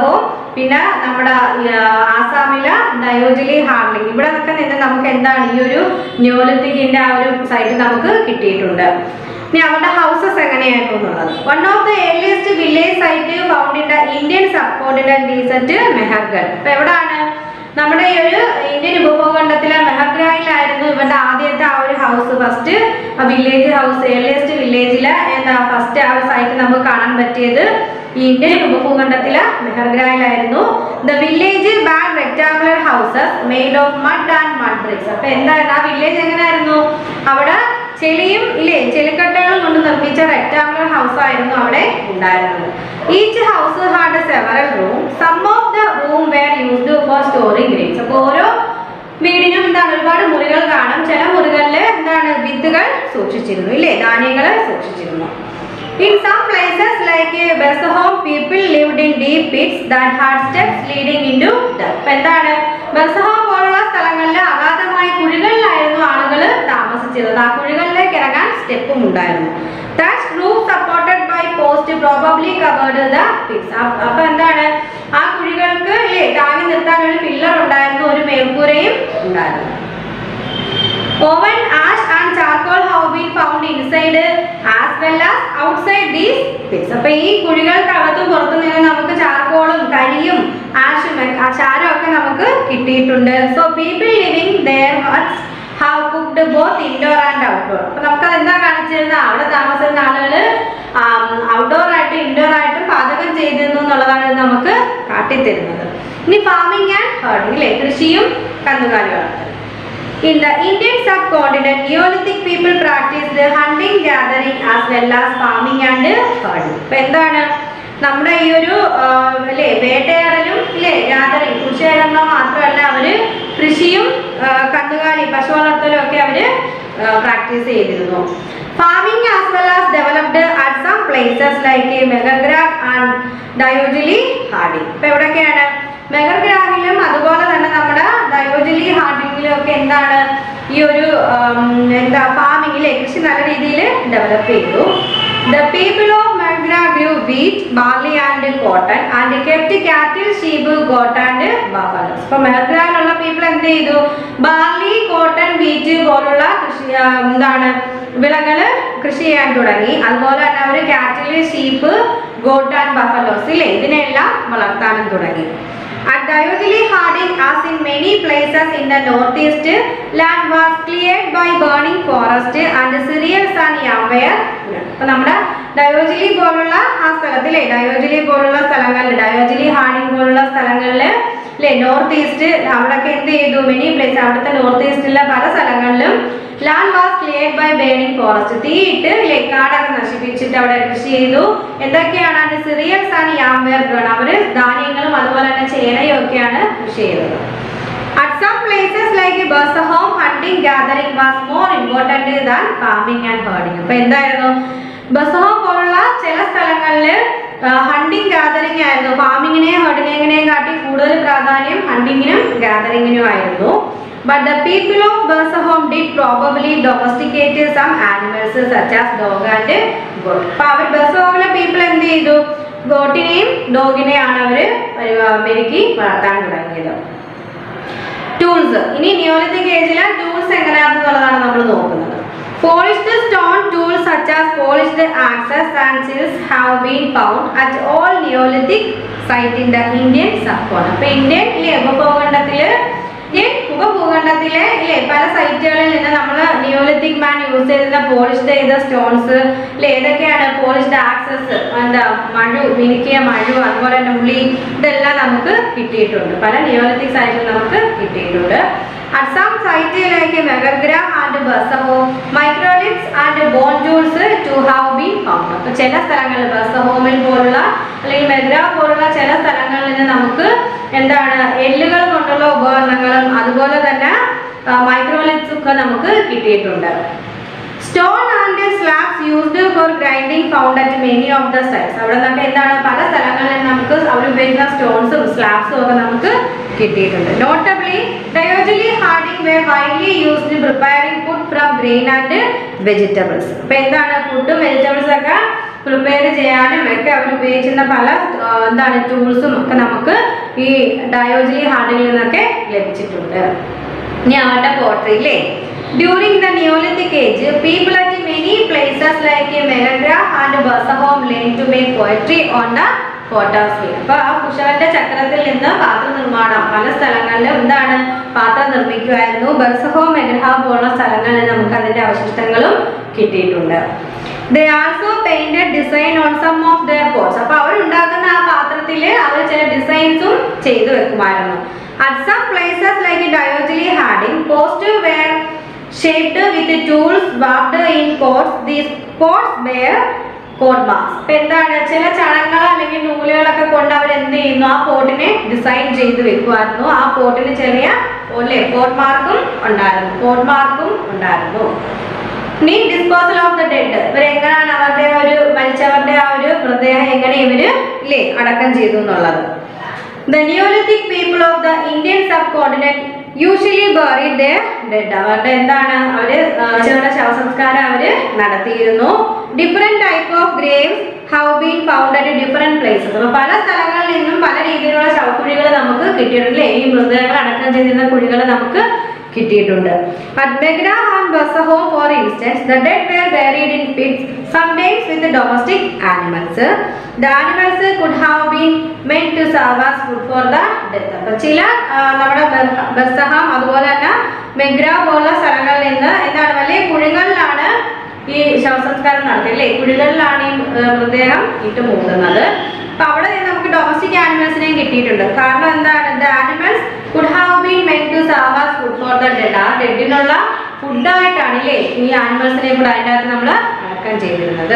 പിന്നെ നമ്മുടെ ആ, ആസാമിലെ ഡയോജിലി ഹാർലിംഗ് ഇവിടെ നിന്നൊക്കെ നിന്ന് നമുക്ക് എന്താണ് ഈ ഒരു ന്യൂലിത്തിക്കിന്റെ ആ ഒരു സൈറ്റ് നമുക്ക് കിട്ടിയിട്ടുണ്ട് ഇനി അവരുടെ ഹൗസസ് എങ്ങനെയായിരുന്നു എന്നുള്ളത് one of the earliest village site found in the Indian subcontinent decent Mehrgarh അപ്പൊ എവിടാണ് നമ്മുടെ ഈ ഒരു ഇന്ത്യൻ ഉപഭൂഖണ്ഡത്തിലെ മെഹർഗായിലായിരുന്നു ഇവരുടെ ആദ്യത്തെ ആ ഒരു house first village house earliest വില്ലേജിലെ എന്താ ഫസ്റ്റ് ആ ഒരു സൈറ്റ് നമുക്ക് കാണാൻ പറ്റിയത് ഈ ഇന്ത്യൻ ഉപഭൂഖണ്ഡത്തിലെ മെഹർഗായിലായിരുന്നു the village had rectangular houses made of mud and mud bricks അപ്പൊ എന്തായിരുന്നു ആ വില്ലേജ് എങ്ങനെയായിരുന്നു അവിടെ ചെളിയും ഇല്ലേ ചെളിക്കട്ടകളും കൊണ്ട് നിർമ്മിച്ച റെക്ടാങ്കുലർ ഹൗസ് ആയിരുന്നു അവിടെ ഉണ്ടായിരുന്നത് each house had several room some of the room were used for storing grapes അപ്പോൾ ഓരോ വീടിനും എന്താണ് ഒരുപാട് മുറികൾ കാണും ചില മുറികളിൽ എന്താണ് വിത്തുകൾ സൂക്ഷിച്ചിരുന്നു ഇല്ലേ ധാന്യങ്ങൾ സൂക്ഷിച്ചിരുന്നു In some places like uh, Bethlehem, people lived in deep pits that had steps leading into death. അപ്പൊ എന്താണ് ബെർസഹോം പോലുള്ള സ്ഥലങ്ങളിൽ അഗാധമായ കുഴികളിലായിരുന്നു ആളുകൾ താമസിച്ചിരുന്നത് ആ കുഴികളിലേക്ക് ഇറങ്ങാൻ സ്റ്റെപ്പും ഉണ്ടായിരുന്നു That roof supported by post probably covered the pits. അപ്പ- അപ്പൊ എന്താണ് ആ കുഴികൾക്ക് ഇല്ലേ താങ്ങി നിർത്താൻ ഒരു പില്ലർ ഉണ്ടായിരുന്നു ഒരു മേൽക്കൂരയും ഉണ്ടായിരുന്നു Oven, ash and charcoal have been found inside as well as outside these pits. അപ്പൊ ഈ കുഴികൾക്കകത്തും പുറത്തു നിന്ന് നമുക്ക് ചാർക്കോളും കരിയും ആഷും ഒക്കെ- ആ ചാരം ഒക്കെ നമുക്ക് കിട്ടിയിട്ടുണ്ട് so people living there must have cooked both indoor and outdoor അപ്പൊ നമുക്ക് എന്താ കാണിച്ചിരുന്നത് അവിടെ താമസിക്കുന്ന ആളുകൾ ഔട്ട്ഡോർ ആയിട്ടും ഇൻഡോർ ആയിട്ടും പാചകം ചെയ്തിരുന്നു എന്നുള്ളതാണ് ഇത് നമുക്ക് കാട്ടിത്തരുന്നത് ഇനി ഫാമിംഗ് ആൻഡ് ഹേർഡിംഗ് അല്ലേ കൃഷിയും കന്നുകാലി വളർത്തൽ In the Indian subcontinent, Neolithic people practiced hunting, gathering as well as farming and herding. ഇപ്പൊ എന്താണ് നമ്മുടെ ഈ ഒരു ആ, അല്ലേ വേട്ടയാടലും ഇല്ലേ ഗാദറിങ് കൃഷി ചെയ്യുന്ന മാത്രമല്ല അവര് കൃഷിയും ആ, കന്നുകാലി പശു വളർത്തലും ഒക്കെ അവര് പ്രാക്ടീസ് ചെയ്തിരുന്നു farming as well as developed at some places like Mehrgarh and Daojali ഹാർഡി ഇപ്പൊ എവിടെയൊക്കെയാണ് മെഗർഗ്രാഹിലും അതുപോലെ തന്നെ നമ്മുടെ ഡയോജിലി ഹാർഡിങ്ങിലും ഒക്കെ എന്താണ് ഈ ഒരു ഉം, എന്താ ഫാമിങ്ങിലെ കൃഷി നല്ല രീതിയിൽ ഡെവലപ്പ് ചെയ്തു the people of Mehrgarh grew wheat barley and cotton and kept cattle sheep got and buffaloes ഇപ്പൊ മെഗ്രായിലുള്ള പീപ്പിൾ എന്ത് ചെയ്തു ബാർലി കോട്ടൺ വീറ്റ് പോലുള്ള കൃഷി ആ, എന്താണ് വിളകള് കൃഷി ചെയ്യാൻ തുടങ്ങി അതുപോലെ തന്നെ അവർ കാറ്റിൽ ഷീപ്പ് ഗോട്ട് ആൻഡ് ബഫലോസ് ഇല്ലേ ഇതിനെല്ലാം വളർത്താനും തുടങ്ങി At Diogenes Harding, as in many places in the northeast, land was cleared by burning forest and cereals and yam were അപ്പൊ നമ്മുടെ ഡയോജിലി പോലുള്ള ആ സ്ഥലത്തിലെ ഡയോജിലി പോലുള്ള സ്ഥലങ്ങളിൽ ഡയോജിലി ഹാർഡിംഗ് പോലുള്ള സ്ഥലങ്ങളിൽ അല്ലെ നോർത്ത് ഈസ്റ്റ് അവിടെയൊക്കെ എന്ത് ചെയ്തു മെനി പ്ലേസ് അവിടുത്തെ നോർത്ത് ഈസ്റ്റിലെ പല സ്ഥലങ്ങളിലും land was cleared by burning forest തീയിട്ട് ഇല്ലേ കാടൊക്കെ നശിപ്പിച്ചിട്ട് അവിടെ കൃഷി ചെയ്തു എന്തൊക്കെയാണ് അതിന്റെ സിറിയൽസ് ആണ് യാംവേർ ഗ്രൺ അവര് ധാന്യങ്ങളും അതുപോലെ തന്നെ ചേനയും ഒക്കെയാണ് കൃഷി ചെയ്തത് At some places like Bersahom, hunting gathering was more important than farming and herding. അപ്പൊ എന്തായിരുന്നു ബസഹോം പോലുള്ള ചില സ്ഥലങ്ങളിൽ ഹണ്ടിങ് ഗാദറിംഗ് ആയിരുന്നു ഫാമിങ്ങിനെയും ഹെർഡിങ്ങിനെയും കാട്ടി കൂടുതൽ പ്രാധാന്യം ഹണ്ടിങ്ങിനും ഗാദറിങ്ങിനും ആയിരുന്നു but the people of Burzahom did probably domesticate some animals such as dog and goat അപ്പൊ അവർ ബേഴ്സഹോമിലെ പീപ്പിൾ എന്ത് ചെയ്തു ഗോട്ടിനെയും ഡോഗിനെയാണ് അവര് മെരുക്കി വളർത്താൻ തുടങ്ങിയത് ടൂൾസ് ഇനി നിയോളിത്തിക് ഏജിലെ ടൂൾസ് എങ്ങനെയാണെന്നുള്ളതാണ് നമ്മൾ നോക്കുന്നത് polished stone tools such as polished axes and celts have been found at all neolithic site in the Indian subcontinent അപ്പൊ ഇന്ത്യൻ ഇല്ലേ ഉപഭൂഖണ്ഡത്തില് ഇന്ത്യൻ ഉപഭൂഖണ്ഡത്തിലെ ഇല്ലേ പല സൈറ്റുകളിൽ നിന്ന് നമ്മൾ നിയോളിത്തിക് മാൻ യൂസ് ചെയ്തിരുന്ന പോളിഷ്ഡ് ചെയ്ത സ്റ്റോൺസ് ഇല്ലേ ഏതൊക്കെയാണ് പോളിഷ്ഡ് ആക്സസ് എന്താ മഴു മിനുക്കിയ മഴു അതുപോലെ തന്നെ ഉള്ളി ഇതെല്ലാം നമുക്ക് കിട്ടിയിട്ടുണ്ട് പല നിയോളിത്തിക് സൈറ്റിൽ നമുക്ക് കിട്ടിയിട്ടുണ്ട് at some site like Mehrgarh and Burzahom microliths and bone tools too have been found അപ്പോൾ ചില സ്ഥലങ്ങളിൽ ബസഹോമിൽ പോലുള്ള അല്ലെങ്കിൽ മെഗ്ര പോലുള്ള ചില സ്ഥലങ്ങളിൽ നിന്ന് നമുക്ക് എന്താണ് എല്ലുകൾ കൊണ്ടുള്ള ഉപകരണങ്ങളും അതുപോലെ തന്നെ മൈക്രോലിറ്റ്സ് ഒക്കെ നമുക്ക് കിട്ടിയിട്ടുണ്ട് stone and slabs used for grinding found at many of the sites അവിടെ നിന്നൊക്കെ എന്താണ് പല സ്ഥലങ്ങളിൽ നമുക്ക് അവർ ഉപയോഗിക്കുന്ന സ്റ്റോൺസും സ്ലാബ്സും ഒക്കെ നമുക്ക് കിട്ടിയിട്ടുണ്ട് notably Daojali Hading were widely used preparing food from grain and vegetables അപ്പൊ എന്താണ് ഫുഡും വെജിറ്റബിൾസ് ഒക്കെ പ്രിപ്പയർ ചെയ്യാനും ഒക്കെ അവർ ഉപയോഗിക്കുന്ന പല ആ, എന്താണ് ടൂൾസും ഒക്കെ നമുക്ക് ഈ ഡയോജലി ഹാർഡിൽ നിന്നൊക്കെ ലഭിച്ചിട്ടുണ്ട് ഇനി അവരുടെ പോർട്രേ ഇല്ലേ during the Neolithic age people at many places like Mehrgarh and Burzahom learn to make pottery on the potters അപ്പൊ ആ കുശവന്റെ ചക്രത്തിൽ നിന്ന് പാത്ര നിർമ്മാണം പല സ്ഥലങ്ങളിലും എന്താണ് പാത്രം നിർമ്മിക്കുമായിരുന്നു ബർസഹോ മെഗ്രഹ പോലുള്ള സ്ഥലങ്ങളിൽ നമുക്ക് അതിന്റെ അവശിഷ്ടങ്ങളും കിട്ടിയിട്ടുണ്ട് they also painted design on some of their pots അപ്പൊ അവരുണ്ടാക്കുന്ന ആ പാത്രത്തിൽ അവർ ചില ഡിസൈൻസും ചെയ്തു വെക്കുമായിരുന്നു at some places like Daojali Hading പോസ്റ്റ് were shaped with tools ward in coats these coats were cord marks ഇപ്പൊ എന്താണ് ചില ചടങ്ങുകൾ അല്ലെങ്കിൽ നൂലുകളൊക്കെ കൊണ്ട് അവർ എന്ത് ചെയ്യുന്നു ആ പോട്ടിനെ ഡിസൈൻ ചെയ്ത് വെക്കുമായിരുന്നു ആ പോട്ടിന് ചെറിയ അല്ലേ പോട്ട് മാർക്കും ഉണ്ടായിരുന്നു പോട്ട് മാർക്കും ഉണ്ടായിരുന്നു ഇനി ഡിസ്പോസൽ ഓഫ് ദ ഡെഡ് ഇവർ എങ്ങനെയാണ് അവരുടെ ഒരു മരിച്ചവരുടെ ആ ഒരു മൃതദേഹം എങ്ങനെ ഇവര് ഇല്ലേ അടക്കം ചെയ്തു എന്നുള്ളത് the neolithic people of the Indian subcontinent usually buried the dead അവരുടെ എന്താണ് അവര് ആ, ചെറുടെ ശവസംസ്കാരം അവര് നടത്തിയിരുന്നു different type of graves have been found at different places അപ്പൊ പല സ്ഥലങ്ങളിൽ നിന്നും പല രീതിയിലുള്ള ശവക്കുഴികൾ നമുക്ക് കിട്ടിയിട്ടുണ്ട് ഈ മൃതദേഹങ്ങൾ അടക്കം ചെയ്തിരുന്ന കുഴികൾ നമുക്ക് കിട്ടിയിട്ടുണ്ട് At Megra and Basahom, for instance, the dead were buried in pits, sometimes with the domestic animals. The animals could have been meant to serve as food for the death. അപ്പൊ ചില ആ, നമ്മുടെ ബർ- ബർസഹാം അതുപോലെ തന്നെ മെഗ്ര പോലുള്ള സ്ഥലങ്ങളിൽ നിന്ന് എന്താണ് വലിയ കുഴികളിലാണ് ഈ ശവസംസ്കാരം നടത്തിയത് അല്ലേ കുഴികളിലാണ് ഈ ആ, മൃതദേഹം ഇട്ട് മൂടുന്നത് അപ്പൊ അവിടെ നിന്ന് നമുക്ക് ഡൊമസ്റ്റിക് ആനിമൽസിനെയും കിട്ടിയിട്ടുണ്ട് കാരണം എന്താണ് the animals could have been meant to serve as food for the dead ആ ഡെഡിനുള്ള ഫുഡായിട്ടാണ് ഇല്ലേ ഈ ആനിമൽസിനെ കൂടെ അതിൻ്റെ അകത്ത് നമ്മൾ അടക്കം ചെയ്തിരുന്നത്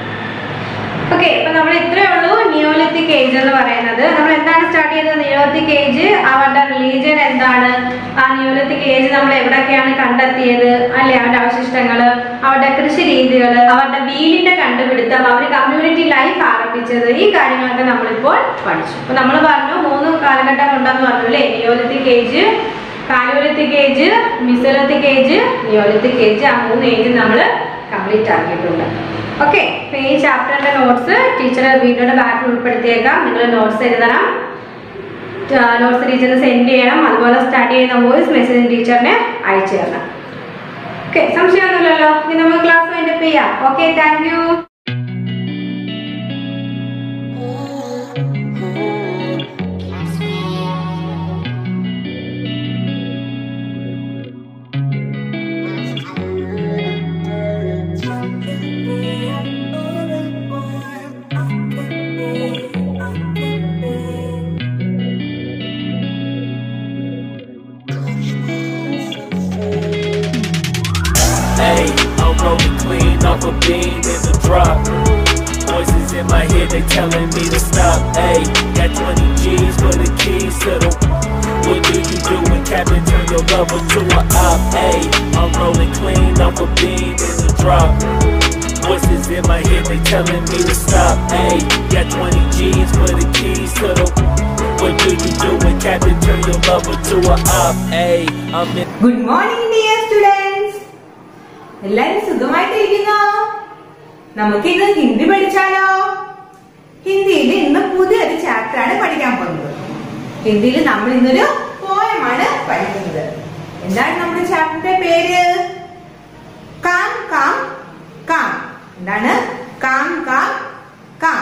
ഓക്കെ അപ്പൊ നമ്മൾ ഇത്രയേ ഉള്ളൂ നിയോലിത്തിക് ഏജ് എന്ന് പറയുന്നത് നമ്മൾ എന്താണ് സ്റ്റാർട്ട് ചെയ്തത് നിയോലിത്തിക് ഏജ് അവരുടെ റിലീജിയൻ എന്താണ് ആ നിയോലിത്തിക് ഏജ് നമ്മൾ എവിടെയൊക്കെയാണ് കണ്ടെത്തിയത് അല്ലെ അവരുടെ അവശിഷ്ടങ്ങൾ അവരുടെ കൃഷി രീതികൾ അവരുടെ വീലിന്റെ കണ്ടുപിടുത്തം അവർ കമ്മ്യൂണിറ്റി ലൈഫ് ആരംഭിച്ചത് ഈ കാര്യങ്ങളൊക്കെ നമ്മളിപ്പോൾ പഠിച്ചു അപ്പൊ നമ്മൾ പറഞ്ഞു മൂന്ന് കാലഘട്ടം ഉണ്ടെന്ന് പറഞ്ഞു അല്ലേ neolithic age paleolithic age mesolithic age Neolithic age ആ മൂന്ന് ഏജ് നമ്മൾ കംപ്ലീറ്റ് ആക്കിയിട്ടുണ്ട് ഓക്കെ ഈ ചാപ്റ്ററിന്റെ നോട്ട്സ് ടീച്ചർ വീഡിയോയുടെ ബാക്കിൽ ഉൾപ്പെടുത്തിയേക്കാം നിങ്ങൾ നോട്ട്സ് എഴുതണം നോട്ട്സ് ടീച്ചറിന് സെൻഡ് ചെയ്യണം അതുപോലെ സ്റ്റാർട്ട് ചെയ്യുന്ന വോയിസ് മെസ്സേജ് ടീച്ചറിനെ അയച്ചു തരണം ഓക്കെ സംശയമൊന്നുമില്ലല്ലോ ഇനി നമുക്ക് ക്ലാസ് വേണ്ടി ചെയ്യാം okay thank you Hey, I'm rolling clean off a bean in the drop. Voices in my head, they telling me to stop. Hey, got 20 G's for the keys to the. What do you do when Captain turn your lover to a op? Hey, I'm rolling clean off a bean in the drop. Voices in my head, they telling me to stop. Hey, got 20 G's for the keys to the. What do you do when Captain turn your lover to a op? Hey, I'm in. Good morning dear students എല്ലാരും സുഖമായിട്ടിരിക്കുന്നോ നമുക്ക് ഇന്ന് ഹിന്ദി പഠിച്ചാലോ ഹിന്ദിയിൽ ഇന്ന് പുതിയൊരു chapter ആണ് പഠിക്കാൻ പോകുന്നത് ഹിന്ദിയിൽ നമ്മൾ ഇന്നൊരു പോയമാണ് പഠിക്കുന്നത് എന്താണ് നമ്മുടെ ചാപ്റ്ററിന്റെ പേര് കാം കാം കാം എന്താണ് കാം കാം കാം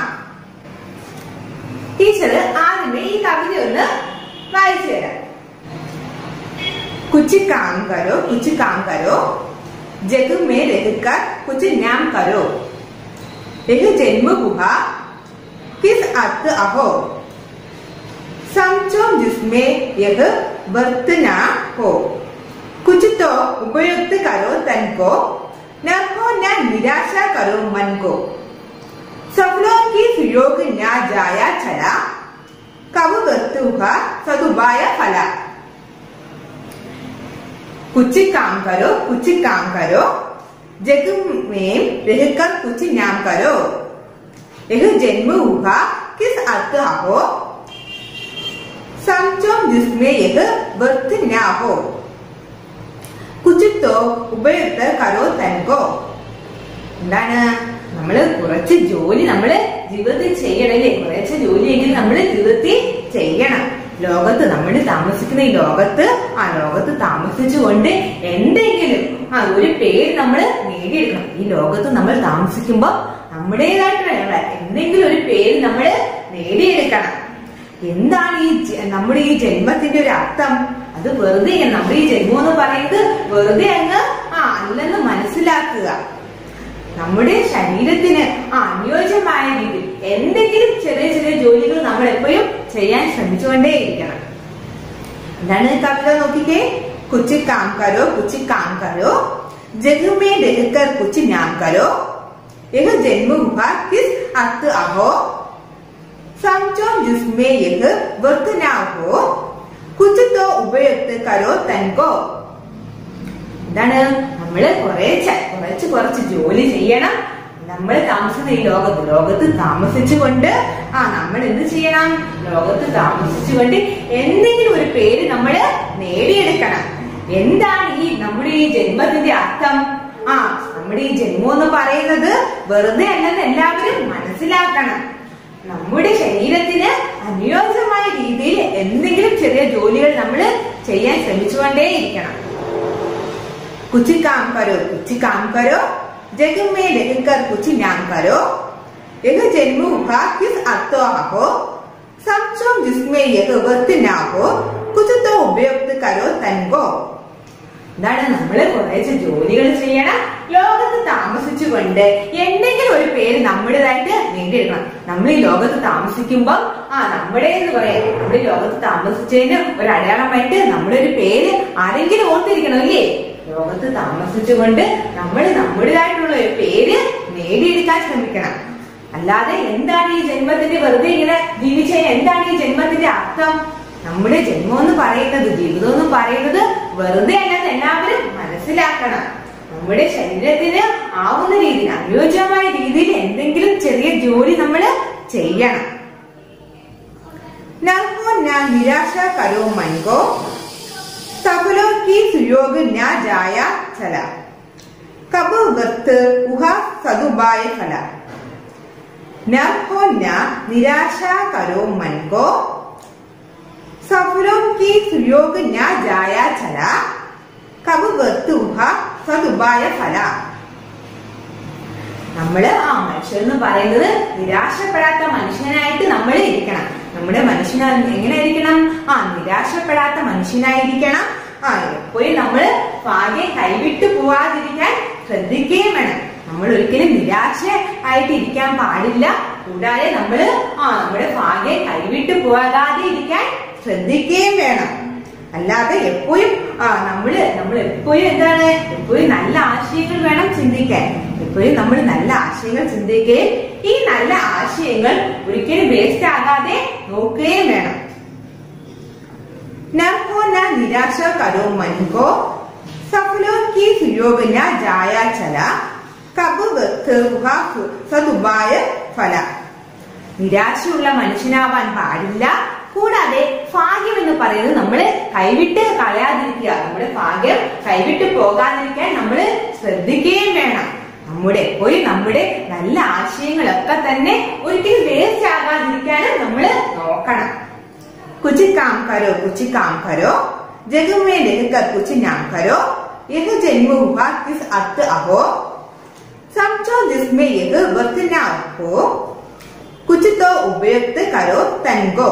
ടീച്ചർ ആദ്യമേ ഈ കവിത ഒന്ന് വായിച്ചു തരാം कुछ काम करो कुछ काम करो जग में रहकर कुछ नाम करो यह जन्म गुहा किस अर्थ अहो समझो जिसमें यह वर्त ना हो कुछ तो उपयुक्त करो तन को न हो न निराशा करो मन को सफलों की सुयोग न जाया चला कब वस्तु का सदुबाय फला कुछ काम करो कुछ काम करो जग में रहकर कुछ नाम करो यह जन्म हुआ किस अर्थ हो समझो जिसमें यह वर्थ ना हो कुछ तो ഉപയുക്ത കരോ തൻകോ എന്താണ് നമ്മള് കുറച്ച് ജോലി നമ്മള് ജീവിതത്തിൽ ചെയ്യണല്ലേ കുറച്ച് ജോലിയെങ്കിലും നമ്മള് ജീവിതത്തിൽ ചെയ്യണം ലോകത്ത് നമ്മൾ താമസിക്കുന്ന ഈ ലോകത്ത് ആ ലോകത്ത് താമസിച്ചുകൊണ്ട് എന്തെങ്കിലും ആ ഒരു പേര് നമ്മൾ നേടിയെടുക്കണം ഈ ലോകത്ത് നമ്മൾ താമസിക്കുമ്പോ നമ്മുടേതായിട്ടുള്ള എന്തെങ്കിലും ഒരു പേര് നമ്മൾ നേടിയെടുക്കണം എന്താണ് ഈ ജ- നമ്മുടെ ഈ ജന്മത്തിന്റെ ഒരു അർത്ഥം അത് വെറുതെ നമ്മുടെ ഈ ജന്മം എന്ന് പറയുന്നത് വെറുതെ അങ്ങ് ആ അല്ലെന്ന് മനസ്സിലാക്കുക നമ്മുടെ ശരീരത്തിന് ആ അനുയോജ്യമായ രീതിയിൽ എന്തെങ്കിലും ചെറിയ ചെറിയ ജോലികൾ നമ്മൾ എപ്പോഴും ചെയ്യാൻ ശ്രമിച്ചുകൊണ്ടേയിരിക്കണം എന്താണ് കവിത നോക്കിക്കേ കുച്ച് കാം കരോ കുച്ച് കാം കരോ ജഗ് മേ രഹക്കർ കുച്ച് നാം കരോ यह जन्म हुआ किस अर्थ अहो समझो जिसमें यह वर्त ना हो कुछ तो उपयुक्त करो तनको എന്താണ് നമ്മള് കുറേശ്ശെ കുറച്ച് കുറച്ച് ജോലി ചെയ്യണം നമ്മൾ താമസിക്കുന്ന ഈ ലോകത്ത് ലോകത്ത് താമസിച്ചുകൊണ്ട് ആ നമ്മൾ എന്ത് ചെയ്യണം ലോകത്ത് താമസിച്ചുകൊണ്ട് എന്തെങ്കിലും ഒരു പേര് നമ്മൾ നേടിയെടുക്കണം എന്താണ് ഈ നമ്മുടെ ഈ ജന്മത്തിന്റെ അർത്ഥം ആ നമ്മുടെ ഈ ജന്മം എന്ന് പറയുന്നത് വെറുതെ അല്ലെന്ന് എല്ലാവരും മനസ്സിലാക്കണം നമ്മുടെ ശരീരത്തിന് അനുയോജ്യമായ രീതിയിൽ എന്തെങ്കിലും ചെറിയ ജോലികൾ നമ്മൾ ചെയ്യാൻ ശ്രമിച്ചുകൊണ്ടേയിരിക്കണം कुछ काम करो कुछ काम करो जग में रहकर कुछ नाम करो यह जन्म हुआ किस अर्थ हो समझो जिसमें यह वर्त ना हो कुछ तो उपयुक्त करो तनको എന്താണ് നമ്മൾ കുറേശ്ശെ ജോലികൾ ചെയ്യണം ലോകത്ത് താമസിച്ചുകൊണ്ട് എന്തെങ്കിലും ഒരു പേര് നമ്മുടേതായിട്ട് നേടിയെടുക്കണം നമ്മൾ ഈ ലോകത്ത് താമസിക്കുമ്പോൾ ആ നമ്മുടെ എന്ന് പറയാം നമ്മുടെ ഈ ലോകത്ത് താമസിച്ചതിന് ഒരു അടയാളമായിട്ട് നമ്മുടെ ഒരു പേര് ആരെങ്കിലും ഓർത്തിരിക്കണം അല്ലേ ലോകത്ത് താമസിച്ചുകൊണ്ട് നമ്മൾ നമ്മുടേതായിട്ടുള്ള ഒരു പേര് നേടിയെടുക്കാൻ ശ്രമിക്കണം അല്ലാതെ എന്താണ് ഈ ജന്മത്തിന്റെ വെറുതെ ഇങ്ങനെ ജീവിച്ച എന്താണ് ഈ ജന്മത്തിന്റെ അർത്ഥം നമ്മുടെ ജന്മം എന്ന് പറയുന്നത് ജീവിതം എന്ന് പറയുന്നത് വെറുതെ അല്ലെന്ന് എല്ലാവരും മനസ്സിലാക്കണം നമ്മുടെ ശരീരത്തിന് ആവുന്ന രീതിയിൽ അനുയോജ്യമായ രീതിയിൽ എന്തെങ്കിലും ചെറിയ ജോലി നമ്മൾ ചെയ്യണം नरको न निराशा करो मन को सफलों की सुयोग न जाया चला कब वक्त उहा सदुबाय फला नरको न निराशा करो मन को सफलों की सुयोग न जाया चला कब वक्त उहा सदुबाय फला നമ്മള് ആ മനുഷ്യൻ എന്ന് പറയുന്നത് നിരാശപ്പെടാത്ത മനുഷ്യനായിട്ട് നമ്മൾ ഇരിക്കണം നമ്മുടെ മനുഷ്യന എങ്ങനെ ഇരിക്കണം ആ നിരാശപ്പെടാത്ത മനുഷ്യനായിരിക്കണം ആ എപ്പോഴും നമ്മള് ഭാഗ്യം കൈവിട്ടു പോവാതിരിക്കാൻ ശ്രദ്ധിക്കുകയും വേണം നമ്മൾ ഒരിക്കലും നിരാശ ആയിട്ട് ഇരിക്കാൻ പാടില്ല കൂടാതെ നമ്മള് ആ നമ്മുടെ ഭാഗ്യം കൈവിട്ടു പോകാതെ ഇരിക്കാൻ ശ്രദ്ധിക്കുകയും വേണം അല്ലാതെ എപ്പോഴും ആ നമ്മള് നമ്മൾ എപ്പോഴും എന്താണ് എപ്പോഴും നല്ല ആശയങ്ങൾ വേണം ചിന്തിക്കാൻ എപ്പോഴും നമ്മൾ നല്ല ആശയങ്ങൾ ചിന്തിക്കുകയും ഈ നല്ല ആശയങ്ങൾ ഒരിക്കലും വേസ്റ്റ് ആകാതെ നോക്കുകയും വേണം नरको न निराशा करो मन को सफलों की सुयोग न जाया चला कब वक्त हुआ सदुबाय फല നിരാശയുള്ള മനുഷ്യനാവാൻ പാടില്ല കൂടാതെ ഭാഗ്യം എന്ന് പറയുന്നത് നമ്മൾ കൈവിട്ട് കളയാതിരിക്കുക നമ്മുടെ ഭാഗ്യം കൈവിട്ട് പോകാതിരിക്കാൻ നമ്മൾ ശ്രദ്ധിക്കുകയും വേണം നമ്മുടെ എപ്പോഴും നമ്മുടെ നല്ല ആശയങ്ങളൊക്കെ തന്നെ ഒരിക്കലും വേസ്റ്റ് ആകാതിരിക്കാനും നമ്മൾ നോക്കണം कुछ काम करो कुछ काम करो जग में रहकर कुछ नाम करो यह जन्म हुआ किस अर्थ अहो समझो जिसमें यह वर्त ना हो कुछ तो उपयुक्त करो तनको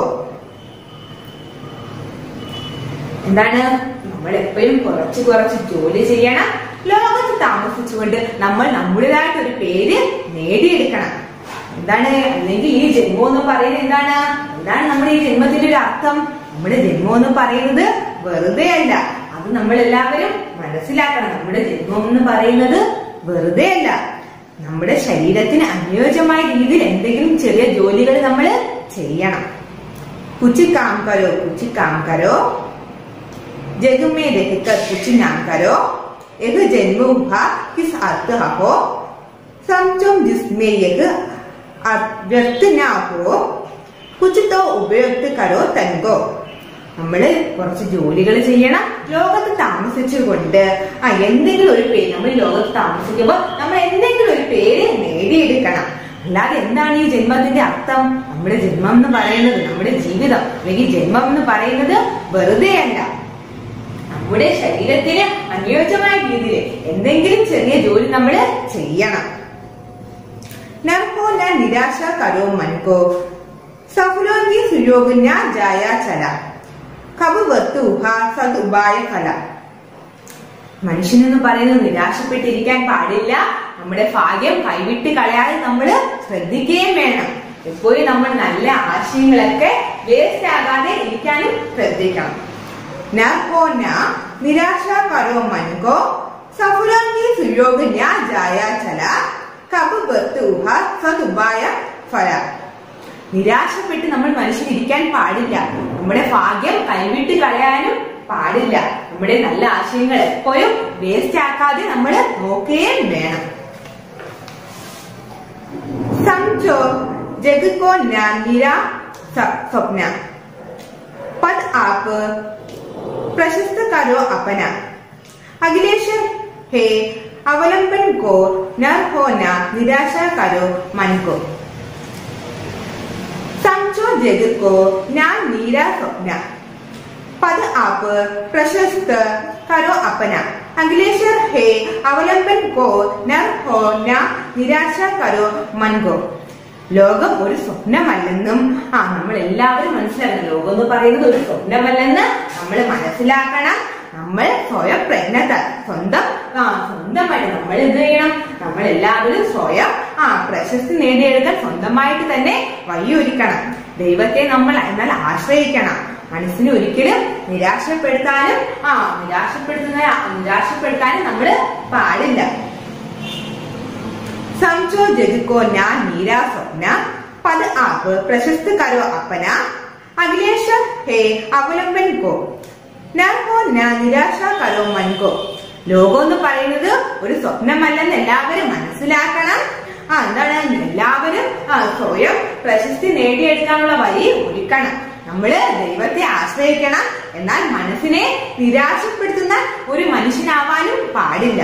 എന്താണ് നമ്മൾ എപ്പോഴും കുറച്ച് കുറച്ച് ജോലി ചെയ്യണം ലോകത്ത് താമസിച്ചുകൊണ്ട് നമ്മൾ നമ്മുടേതായിട്ട് ഒരു പേര് നേടിയെടുക്കണം എന്താണ് അല്ലെങ്കിൽ ഈ ജന്മം എന്ന് പറയുന്നത് എന്താണ് എന്താണ് നമ്മുടെ ഈ ജന്മത്തിന്റെ ഒരു അർത്ഥം നമ്മുടെ ജന്മം എന്ന് പറയുന്നത് വെറുതെ അല്ല അത് നമ്മൾ എല്ലാവരും മനസ്സിലാക്കണം നമ്മുടെ ജന്മം എന്ന് പറയുന്നത് വെറുതെ അല്ല നമ്മുടെ ശരീരത്തിന് അനുയോജ്യമായ രീതിയിൽ എന്തെങ്കിലും ചെറിയ ജോലികൾ നമ്മൾ ചെയ്യണം കുച്ചി കാം കരോ കുച്ചി കാം കരോ जग में रहकर कुछ ना करो यह जन्म हुआ किस अर्थ हो समझो जिसमें यह व्यर्थ ना हो कुछ तो उपयुक्त करो तनको നമ്മള് കുറച്ച് ജോലികൾ ചെയ്യണം ലോകത്ത് താമസിച്ചുകൊണ്ട് ആ എന്തെങ്കിലും ഒരു പേര് നമ്മൾ ഈ ലോകത്ത് താമസിക്കുമ്പോൾ നമ്മൾ എന്തെങ്കിലും ഒരു പേര് നേടിയെടുക്കണം അല്ലാതെ എന്താണ് ഈ ജന്മത്തിന്റെ അർത്ഥം നമ്മുടെ ജന്മം എന്ന് പറയുന്നത് നമ്മുടെ ജീവിതം അല്ലെങ്കിൽ ജന്മം എന്ന് പറയുന്നത് വെറുതെയല്ല നമ്മുടെ ശരീരത്തിന് അനുയോജ്യമായ രീതിയിൽ എന്തെങ്കിലും ചെറിയ ജോലി നമ്മൾ ചെയ്യണം നർക്കോ ന നിരാശ കരോ മൻകോ സഫലോന്തി സുയോഗ ജായ ചല കബു വസ്തുഹ സദ് ഉപായ ഫല മനുഷ്യനെന്ന് പറയുന്നത് നിരാശപ്പെട്ടിരിക്കാൻ പാടില്ല നമ്മുടെ ഭാഗ്യം കൈവിട്ട് കളയാതെ നമ്മൾ ശ്രദ്ധിക്കുകയും വേണം എപ്പോഴും നമ്മൾ നല്ല ആശയങ്ങളൊക്കെ വേസ്റ്റ് ആകാതെ ഇരിക്കാനും ശ്രദ്ധിക്കണം നർക്കോ ന നിരാശ കരോ മൻകോ സഫലോന്തി സുയോഗ ജായ ചല കബു വസ്തുഹ സദ് ഉപായ ഫല നിരാശപ്പെട്ട് നമ്മൾ മനുഷ്യൻ ഇരിക്കാൻ പാടില്ല നമ്മുടെ ഭാഗ്യം കൈവിട്ട് കളയാനും പാടില്ല നമ്മുടെ നല്ല ആശയങ്ങൾ എപ്പോഴും വേസ്റ്റ് ആക്കാതെ നമ്മൾ നോക്കുകയും വേണം സംജോ ജഗ് കോ ന നിര സ- സ്വപ്ന പദ് ആപ്പ് പ്രശസ്ത കരോ അപന അഖിലേശ്വർ ഹേ അവലംബൻ കോ നർ ഹോ ന നിരാശ കരോ മൻ को समझो जग को ना नीरा स्वप्न पद आप प्रशस्त करो अपना अखिलेश्वर है അവലംബൻ കോ നർ ഹോ ന നിരാശ കരോ മൻ കോ ലോകം ഒരു സ്വപ്നമല്ലെന്നും ആ നമ്മൾ എല്ലാവരും മനസ്സിലാക്കണം ലോകം എന്ന് പറയുന്നത് ഒരു സ്വപ്നമല്ലെന്ന് നമ്മൾ മനസ്സിലാക്കണം നമ്മൾ സ്വയം പ്രജ്ഞത സ്വന്തം ആ സ്വന്തമായിട്ട് നമ്മൾ എന്ത് ചെയ്യണം നമ്മൾ എല്ലാവരും സ്വയം ആ പ്രശസ്തി നേടിയെടുക്കാൻ സ്വന്തമായിട്ട് തന്നെ വഴിയൊരുക്കണം ദൈവത്തെ നമ്മൾ എന്നാൽ ആശ്രയിക്കണം മനസ്സിനെ ഒരിക്കലും നിരാശപ്പെടുത്താനും ആ നിരാശപ്പെടുത്തുന്ന നിരാശപ്പെടുത്താനും നമ്മൾ പാടില്ല समझो जग को ना नीरा स्वप्न पद आप प्रशस्त करो अपना अखिलेश्वर है अवलंबन को न हो न നിരാശ കരോ മൻ കോ ലോകം എന്ന് പറയുന്നത് ഒരു സ്വപ്നമല്ലെന്ന് എല്ലാവരും മനസ്സിലാക്കണം ആ എന്താണ് എല്ലാവരും ആ സ്വയം പ്രശസ്തി നേടിയെടുക്കാനുള്ള വഴി ഒരുക്കണം നമ്മള് ദൈവത്തെ ആശ്രയിക്കണം എന്നാൽ മനസ്സിനെ നിരാശപ്പെടുത്തുന്ന ഒരു മനുഷ്യനാവാനും പാടില്ല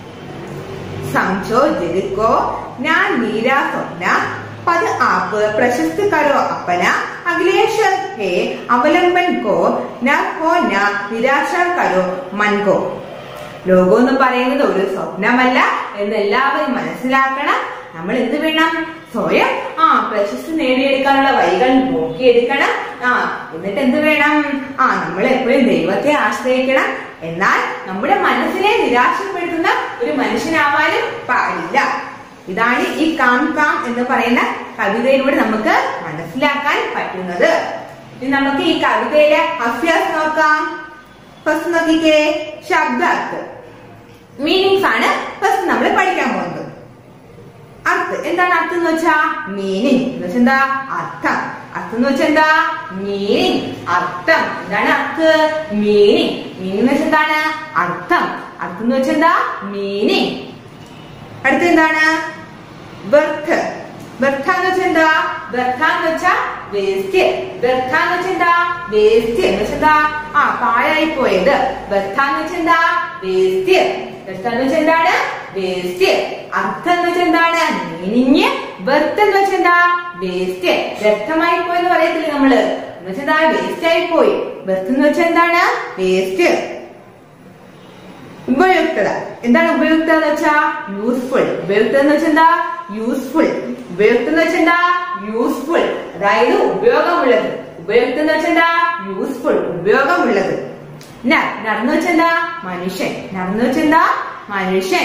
समझो दिल को ना नीरा स्वप्न पद आप प्रशस्त करो अपना अखिलेश्वर है അവലംബൻ കോ ന ഹോ ന നിരാശ കരോ മൻ കോ ലോകം എന്ന് പറയുന്നത് ഒരു സ്വപ്നമല്ല എന്ന് എല്ലാവരും മനസ്സിലാക്കണം നമ്മൾ എന്ത് വേണം സ്വയം ആ പ്രശസ്തി നേടിയെടുക്കാനുള്ള വഴികൾ നോക്കിയെടുക്കണം ആ എന്നിട്ട് എന്ത് വേണം ആ നമ്മൾ എപ്പോഴും ദൈവത്തെ ആശ്രയിക്കണം എന്നാൽ നമ്മുടെ മനസ്സിനെ നിരാശപ്പെടുത്തുന്ന ഒരു മനുഷ്യനാവാനും പാടില്ല ഇതാണ് ഈ കാം കാം എന്ന് പറയുന്ന കവിതയിലൂടെ നമുക്ക് മനസ്സിലാക്കാൻ പറ്റുന്നത് ഇനി നമുക്ക് ഈ കവിതയിലെ അഭ്യാസം നോക്കാം ഫസ്റ്റ് നോക്കിക്കേ ശബ്ദാർത്ഥം മീനിങ്സ് ആണ് ഫസ്റ്റ് നമ്മൾ പഠിക്കാൻ പോകുന്നത് അർത്ഥം എന്താണ് അർത്ഥം എന്ന് വെച്ചാ മീനിങ് എന്ന് വെച്ചാൽ എന്താ അർത്ഥം അർത്ഥം എന്ന് വെച്ചാൽ എന്താ മീനിങ് അർത്ഥം എന്താണ് അർത്ഥം മീനിങ് മീനിങ് എന്ന് വെച്ചാൽ എന്താണ് അർത്ഥം അർത്ഥം എന്ന് വെച്ചാൽ എന്താ മീനിങ് അടുത്ത എന്താണ് ബർത്ത് ബർത്ത എന്ന് വെച്ചാൽ എന്താ ബർത്ത എന്ന് വെച്ചാ വേസ്റ്റ് ബർത്ത എന്ന് വെച്ചാൽ എന്താ വേസ്റ്റ് എന്ന് വെച്ചാൽ എന്താ ആ പാഴായി പോയത് ബർത്ത എന്ന് വെച്ചാൽ എന്താ വേസ്റ്റ് ബർത്ത എന്ന് വെച്ചാൽ എന്താണ് വേസ്റ്റ് അർത്ഥം എന്ന് വെച്ചാൽ എന്താണ് മീനിങ് ബർത്ത് എന്ന് വെച്ചാൽ എന്താ വേസ്റ്റ് വ്യക്തമായി പോയെന്ന് പറയത്തില്ലേ നമ്മള് എന്ന് വെച്ചാൽ എന്താ വേസ്റ്റ് ആയി പോയി ബർത്ത് എന്ന് വെച്ചാൽ എന്താണ് വേസ്റ്റ് ഉപയുക്തത എന്താണ് ഉപയുക്തത എന്ന് വെച്ചാ യൂസ്ഫുൾ ഉപയുക്തത എന്ന് വെച്ചാൽ എന്താ യൂസ്ഫുൾ ഉപയുക്തം എന്ന് വെച്ചാൽ എന്താ യൂസ്ഫുൾ അതായത് ഉപയോഗമുള്ളത് ഉപയുക്തം എന്ന് വെച്ചാൽ എന്താ യൂസ്ഫുൾ ഉപയോഗമുള്ളത് നർ നടന്നു വെച്ചാൽ എന്താ മനുഷ്യൻ നടന്നു വെച്ചാൽ എന്താ മനുഷ്യൻ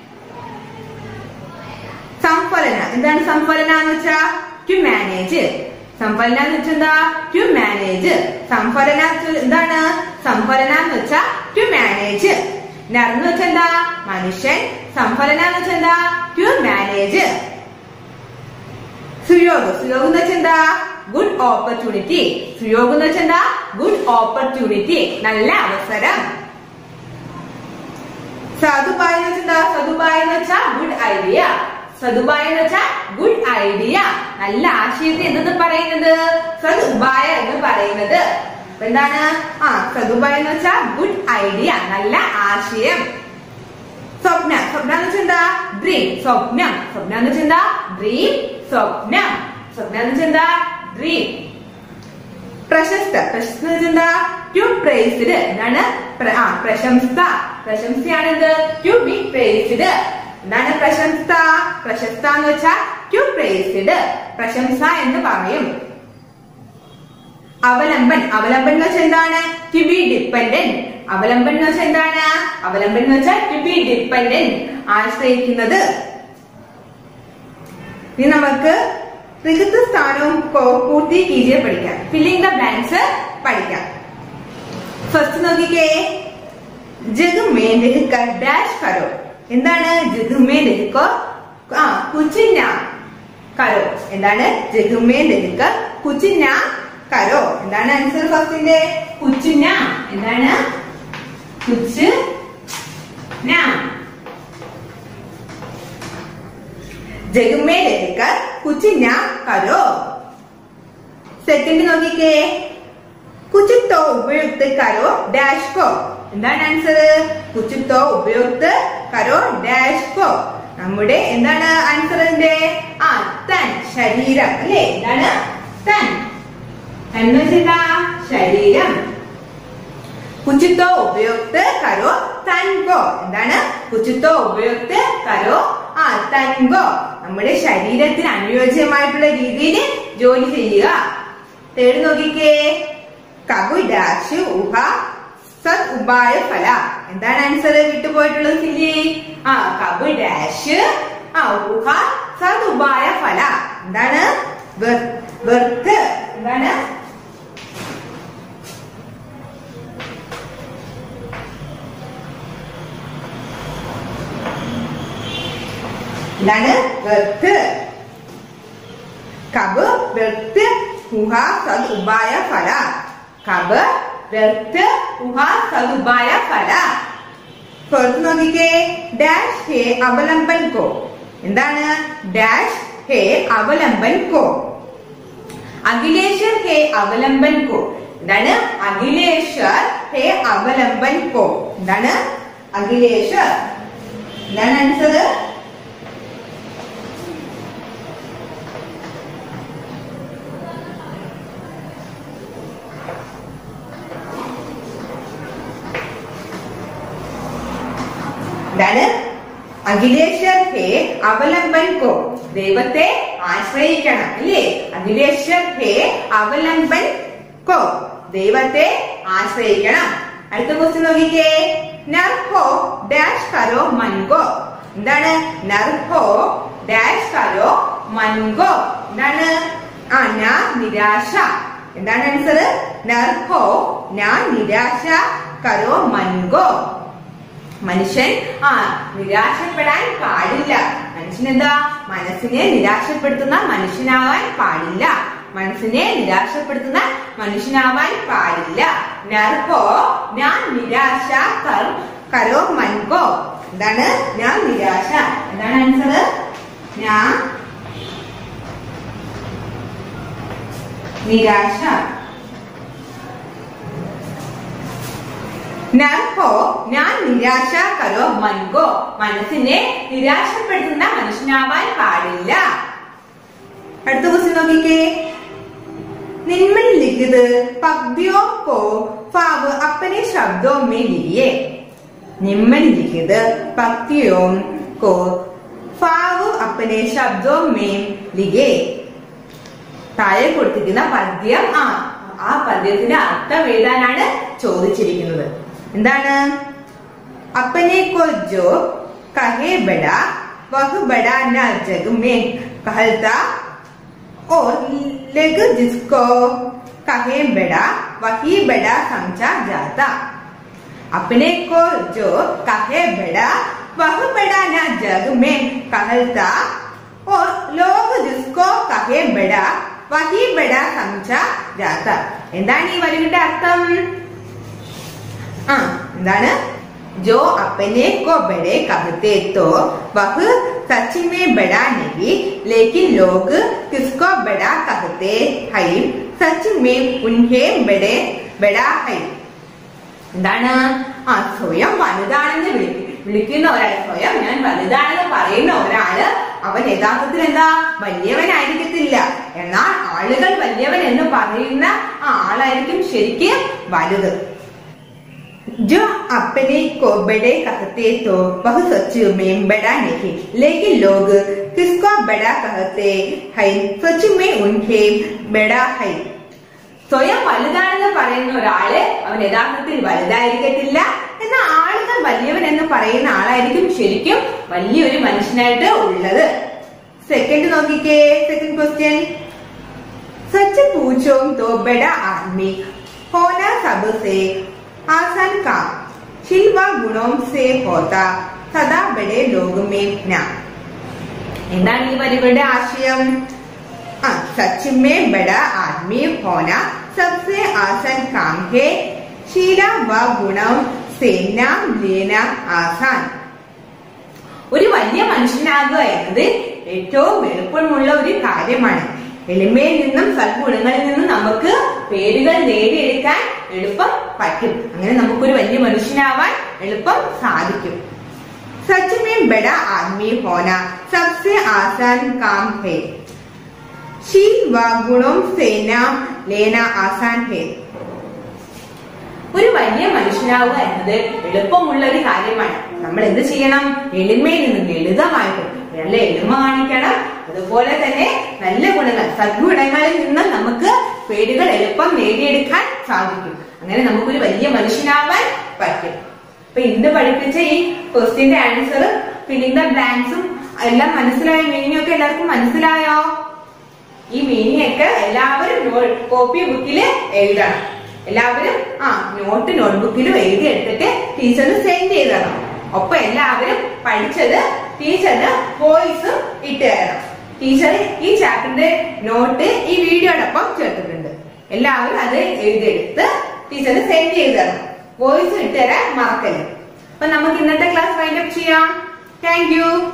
സംഫലന എന്താണ് സംഫലന എന്ന് വെച്ചാ ടു മാനേജ് സംഫലന എന്ന് വെച്ചാൽ എന്താ ടു മാനേജ് സംഫലന എന്ന് വെച്ചാ എന്താണ് സംഫലന എന്ന് വെച്ചാ ടു മാനേജ് നടന്നു വെച്ചാൽ എന്താ മനുഷ്യൻ സംഫലന എന്ന് വെച്ചാൽ എന്താ ടു മാനേജ് സുയോഗം സുയോഗം എന്ന് വെച്ചാൽ എന്താ ഗുഡ് ഓപ്പർച്യൂണിറ്റി സുയോഗം എന്ന് വെച്ചാൽ എന്താ ഗുഡ് ഓപ്പർച്യൂണിറ്റി നല്ല അവസരം സതുബായ എന്ന് വെച്ചാൽ എന്താ സതുബായ എന്ന് വെച്ചാൽ ഗുഡ് ഐഡിയ സതുബായ എന്ന് വെച്ചാൽ ഗുഡ് ഐഡിയ നല്ല ആശയത്തെ എന്തെന്ന് പറയുന്നത് സതുബായ എന്ന് പറയുന്നത് അപ്പൊ എന്താണ് ആ സതുപായം എന്ന് വെച്ചാൽ ഗുഡ് ഐഡിയ നല്ല ആശയം സ്വപ്ന സ്വപ്ന എന്ന് വെച്ചാൽ എന്താ ഡ്രീം സ്വപ്നം സ്വപ്ന എന്ന് വെച്ചാൽ എന്താ ഡ്രീം സ്വപ്നം സ്വപ്ന എന്ന് വെച്ചാൽ എന്താ ഡ്രീം പ്രശസ്ത പ്രശസ്ത എന്ന് വെച്ചാൽ എന്താ ടു പ്രൈസ്ഡ് എന്താണ് പ്ര- ആ പ്രശംസ പ്രശംസയാണ് എന്ത് ടു ബി പ്രൈസ്ഡ് എന്താണ് പ്രശംസ പ്രശസ്ത എന്ന് വെച്ചാൽ ടു പ്രൈസ്ഡ് പ്രശംസ എന്ന് പറയും അവലംബൻ അവലംബൻ എന്ന് വെച്ചാൽ എന്താണ് ടു ബി ഡിപ്പെൻഡന്റ് അവലംബൻ എന്ന് വെച്ചാൽ എന്താണ് അവലംബൻ എന്ന് വെച്ചാൽ ടു ബി ഡിപ്പെൻഡന്റ് ആശ്രയിക്കുന്നത് ഇനി നമുക്ക് ഋതുത്വ സ്ഥാനവും കോ- പൂർത്തി കീഴിയെ പഠിക്കാം ഫില്ലിംഗ് ദ ബ്ലാങ്ക്സ് പഠിക്കാം ഫസ്റ്റ് നോക്കിക്കേ ജഗുമേ രഹിക്ക ഡാഷ് കരോ എന്താണ് ജഗുമേ രഹിക്കോ ആ കുച്ചിന്ന കരോ എന്താണ് ജഗുമേ രഹിക്ക കുച്ചിന്ന കരോ എന്താണ് ആൻസർ ഫസ്റ്റിന്റെ കുച്ചിന്ന എന്താണ് കുച്ച് ന ജഗുമേ രഹിക്ക കുച്ചിന്ന കരോ സെക്കൻഡ് നോക്കിക്കേ കുച്ചിത്തോ ഉപയുക്ത കരോ ഡാഷ് കോ എന്താണ് ആൻസർ കുച്ചിത്തോ ഉപയുക്ത കരോ ഡാഷ് കോ നമ്മുടെ എന്താണ് ആൻസറിന്റെ ആ തൻ ശരീരം അല്ലേ എന്താണ് തൻ എന്ന് വെച്ചാ ശരീരം കുച്ചിത്തോ ഉപയുക്ത കരോ തൻകോ എന്താണ് കുച്ചിത്തോ ഉപയുക്ത കരോ ആ തൻകോ നമ്മുടെ ശരീരത്തിന് അനുയോജ്യമായിട്ടുള്ള രീതിയിൽ ജോലി ചെയ്യുക തേടി നോക്കിക്കേ കഗു ഡാഷ് ഉഹ സത് ഉപായ ഫല എന്താണ് ആൻസർ വിട്ടുപോയിട്ടുള്ളത് ഫില്ലി ആ കബു ഡാഷ് ആ ഉഹ സത് ഉപായ ഫല എന്താണ് വെർത്ത് എന്താണ് എന്താണ് വെർത്ത് കബ് വെർത്ത് ഉഹ സത് ഉപായ ഫല കബ് വെർത്ത് ഉഹ സത് ഉപായ ഫല പുറത്ത് നോക്കിക്കേ ഡാഷ് ഹേ അവലംബൻ കോ എന്താണ് ഡാഷ് ഹേ അവലംബൻ കോ അഖിലേശ്വർ ഹേ അവലംബൻ കോ എന്താണ് അഖിലേശ്വർ ഹേ അവലംബൻ കോ എന്താണ് അഖിലേശ്വർ എന്താണ് ആൻസർ എന്താണ് അഖിലേശ്വർ ഹേ അവലംബൻ കോ ദൈവത്തെ ആശ്രയിക്കണം അല്ലേ അഖിലേശ്വർ ഹേ അവലംബൻ കോ ദൈവത്തെ ആശ്രയിക്കണം അടുത്ത ക്വസ്റ്റ്യൻ നോക്കിക്കേ നർഹോ ഡാഷ് കരോ മൻകോ എന്താണ് നർഹോ ഡാഷ് കരോ മൻകോ എന്താണ് ആ ഞാൻ നിരാശ എന്താണ് ആൻസർ നർഹോ ഞാൻ നിരാശ കരോ മൻകോ മനുഷ്യൻ ആ നിരാശപ്പെടാൻ പാടില്ല മനുഷ്യൻ എന്താ മനസ്സിനെ നിരാശപ്പെടുത്തുന്ന മനുഷ്യനാവാൻ പാടില്ല മനസ്സിനെ നിരാശപ്പെടുത്തുന്ന മനുഷ്യനാവാൻ പാടില്ല നർഹോ ഞാൻ നിരാശ കർ കരോ മൻകോ എന്താണ് ഞാൻ നിരാശ എന്താണ് ആൻസർ ഞാൻ നിരാശ നർഹോ ഞാൻ നിരാശ കരോ മൻകോ മനസ്സിനെ നിരാശപ്പെടുത്തുന്ന മനുഷ്യനാവാൻ പാടില്ല അടുത്ത ക്വസ്റ്റ്യൻ നോക്കിക്കേ निम्नलिखित पद्यों को फाव अपने शब्दों में लिखिए निम्नलिखित पद्यों को फाव अपने शब्दों में लिखिए താഴെ കൊടുത്തിരിക്കുന്ന പദ്യം ആ ആ പദ്യത്തിന്റെ അർത്ഥം എഴുതാനാണ് ചോദിച്ചിരിക്കുന്നത് എന്താണ് अपने को जो कहे बड़ा वह बड़ा न जग में कहता और लग जिसको कहे बड़ा वही बड़ा समझा जाता अपने को जो कहे बड़ा वह बड़ा न जग में कहता और लोग जिसको कहे बड़ा വഹി ബഡ സംച ജാത എന്താണ് ഈ വരികളുടെ അർത്ഥം ആ എന്താണ് जो अपने को बड़े कहते तो वह सच में बड़ा नहीं लेकिन लोग किसको बड़ा कहते हैं सच में उन्हें बड़े ബഡാ ഹൈ എന്താണ് ആ സ്വയം വലുതാണെന്ന് വിളി വിളിക്കുന്ന ഒരാൾ സ്വയം ഞാൻ വലുതാണെന്ന് പറയുന്ന ഒരാള് അവൻ യഥാർത്ഥത്തിൽ എന്താ വലിയവനായിരിക്കത്തില്ല എന്നാൽ ആളുകൾ വലിയവൻ എന്ന് പറയുന്ന ആ ആളായിരിക്കും ശരിക്കും വലുത് जो अपने को बड़े कहते तो वह सच में बड़ा नहीं लेकिन लोग किसको बड़ा कहते हैं सच में उनके बड़ा है സ്വയം വലുതാണെന്ന് പറയുന്ന ഒരാള് അവൻ യഥാർത്ഥത്തിൽ വലുതായിരിക്കത്തില്ല എന്നാൽ ആളുകൾ വലിയവൻ എന്ന് പറയുന്ന ആളായിരിക്കും ശരിക്കും വലിയൊരു മനുഷ്യനായിട്ട് ഉള്ളത് സെക്കൻഡ് നോക്കിക്കേ സെക്കൻഡ് ക്വസ്റ്റ്യൻ सच पूछो तो बड़ा आदमी होना सबसे आसान काम शिल्वा गुणों से होता सदा बड़े लोग में न എന്താണ് ഈ വരികളുടെ ആശയം ആ സച്ച് മേ ബഡ ആദ്മി ഹോന സബ്സെ ആസൻ കാം ഹേ ശീല വ ഗുണം സേന ലേന ആസാൻ ഒരു വലിയ മനുഷ്യനാകുക എന്നത് ഏറ്റവും എളുപ്പമുള്ള ഒരു കാര്യമാണ് എളിമയിൽ നിന്നും സദ്ഗുണങ്ങളിൽ നിന്നും നമുക്ക് പേരുകൾ നേടിയെടുക്കാൻ എളുപ്പം പറ്റും അങ്ങനെ നമുക്കൊരു വലിയ മനുഷ്യനാവാൻ എളുപ്പം സാധിക്കും सच में बड़ा आदमी होना सबसे आसान काम है शील व गुणों से नाम लेना आसान है ഒരു വലിയ മനുഷ്യനാവുക എന്നത് എളുപ്പമുള്ള ഒരു കാര്യമാണ് നമ്മൾ എന്ത് ചെയ്യണം എളിമയിൽ നിന്ന് ലളിതമായിട്ട് നല്ല എളിമ കാണിക്കണം അതുപോലെ തന്നെ നല്ല ഗുണങ്ങൾ സദ്ഗുണങ്ങളിൽ നിന്ന് നമുക്ക് പേരുകൾ എളുപ്പം നേടിയെടുക്കാൻ സാധിക്കും അങ്ങനെ നമുക്കൊരു വലിയ മനുഷ്യനാവാൻ പറ്റും അപ്പൊ ഇന്ന് പഠിപ്പിച്ച ഈ ക്വസ്റ്റ്യന്റെ ആൻസർ ഫില്ലിംഗ് ദ ബ്ലാങ്ക്സും എല്ലാം മനസ്സിലായ മീനിങ് ഒക്കെ എല്ലാവർക്കും മനസ്സിലായോ ഈ മീനിങ് ഒക്കെ എല്ലാവരും കോപ്പി ബുക്കിൽ എഴുതണം എല്ലാവരും ആ നോട്ട് നോട്ട്ബുക്കിലും എഴുതി എടുത്തിട്ട് ടീച്ചറിന് സെൻഡ് ചെയ്തണം ഒപ്പം എല്ലാവരും പഠിച്ചത് ടീച്ചറിന് വോയിസും ഇട്ട് തരണം ടീച്ചർ ഈ ചാപ്റ്ററിന്റെ നോട്ട് ഈ വീഡിയോടൊപ്പം ചേർത്തിട്ടുണ്ട് എല്ലാവരും അത് എഴുതിയെടുത്ത് ടീച്ചറിന് സെൻഡ് ചെയ്ത് തരണം വോയിസ് ഇട്ട് തരാൻ മറക്കരുത് അപ്പൊ നമുക്ക് ഇന്നത്തെ ക്ലാസ് വൈൻഡപ്പ് ചെയ്യാം താങ്ക് യു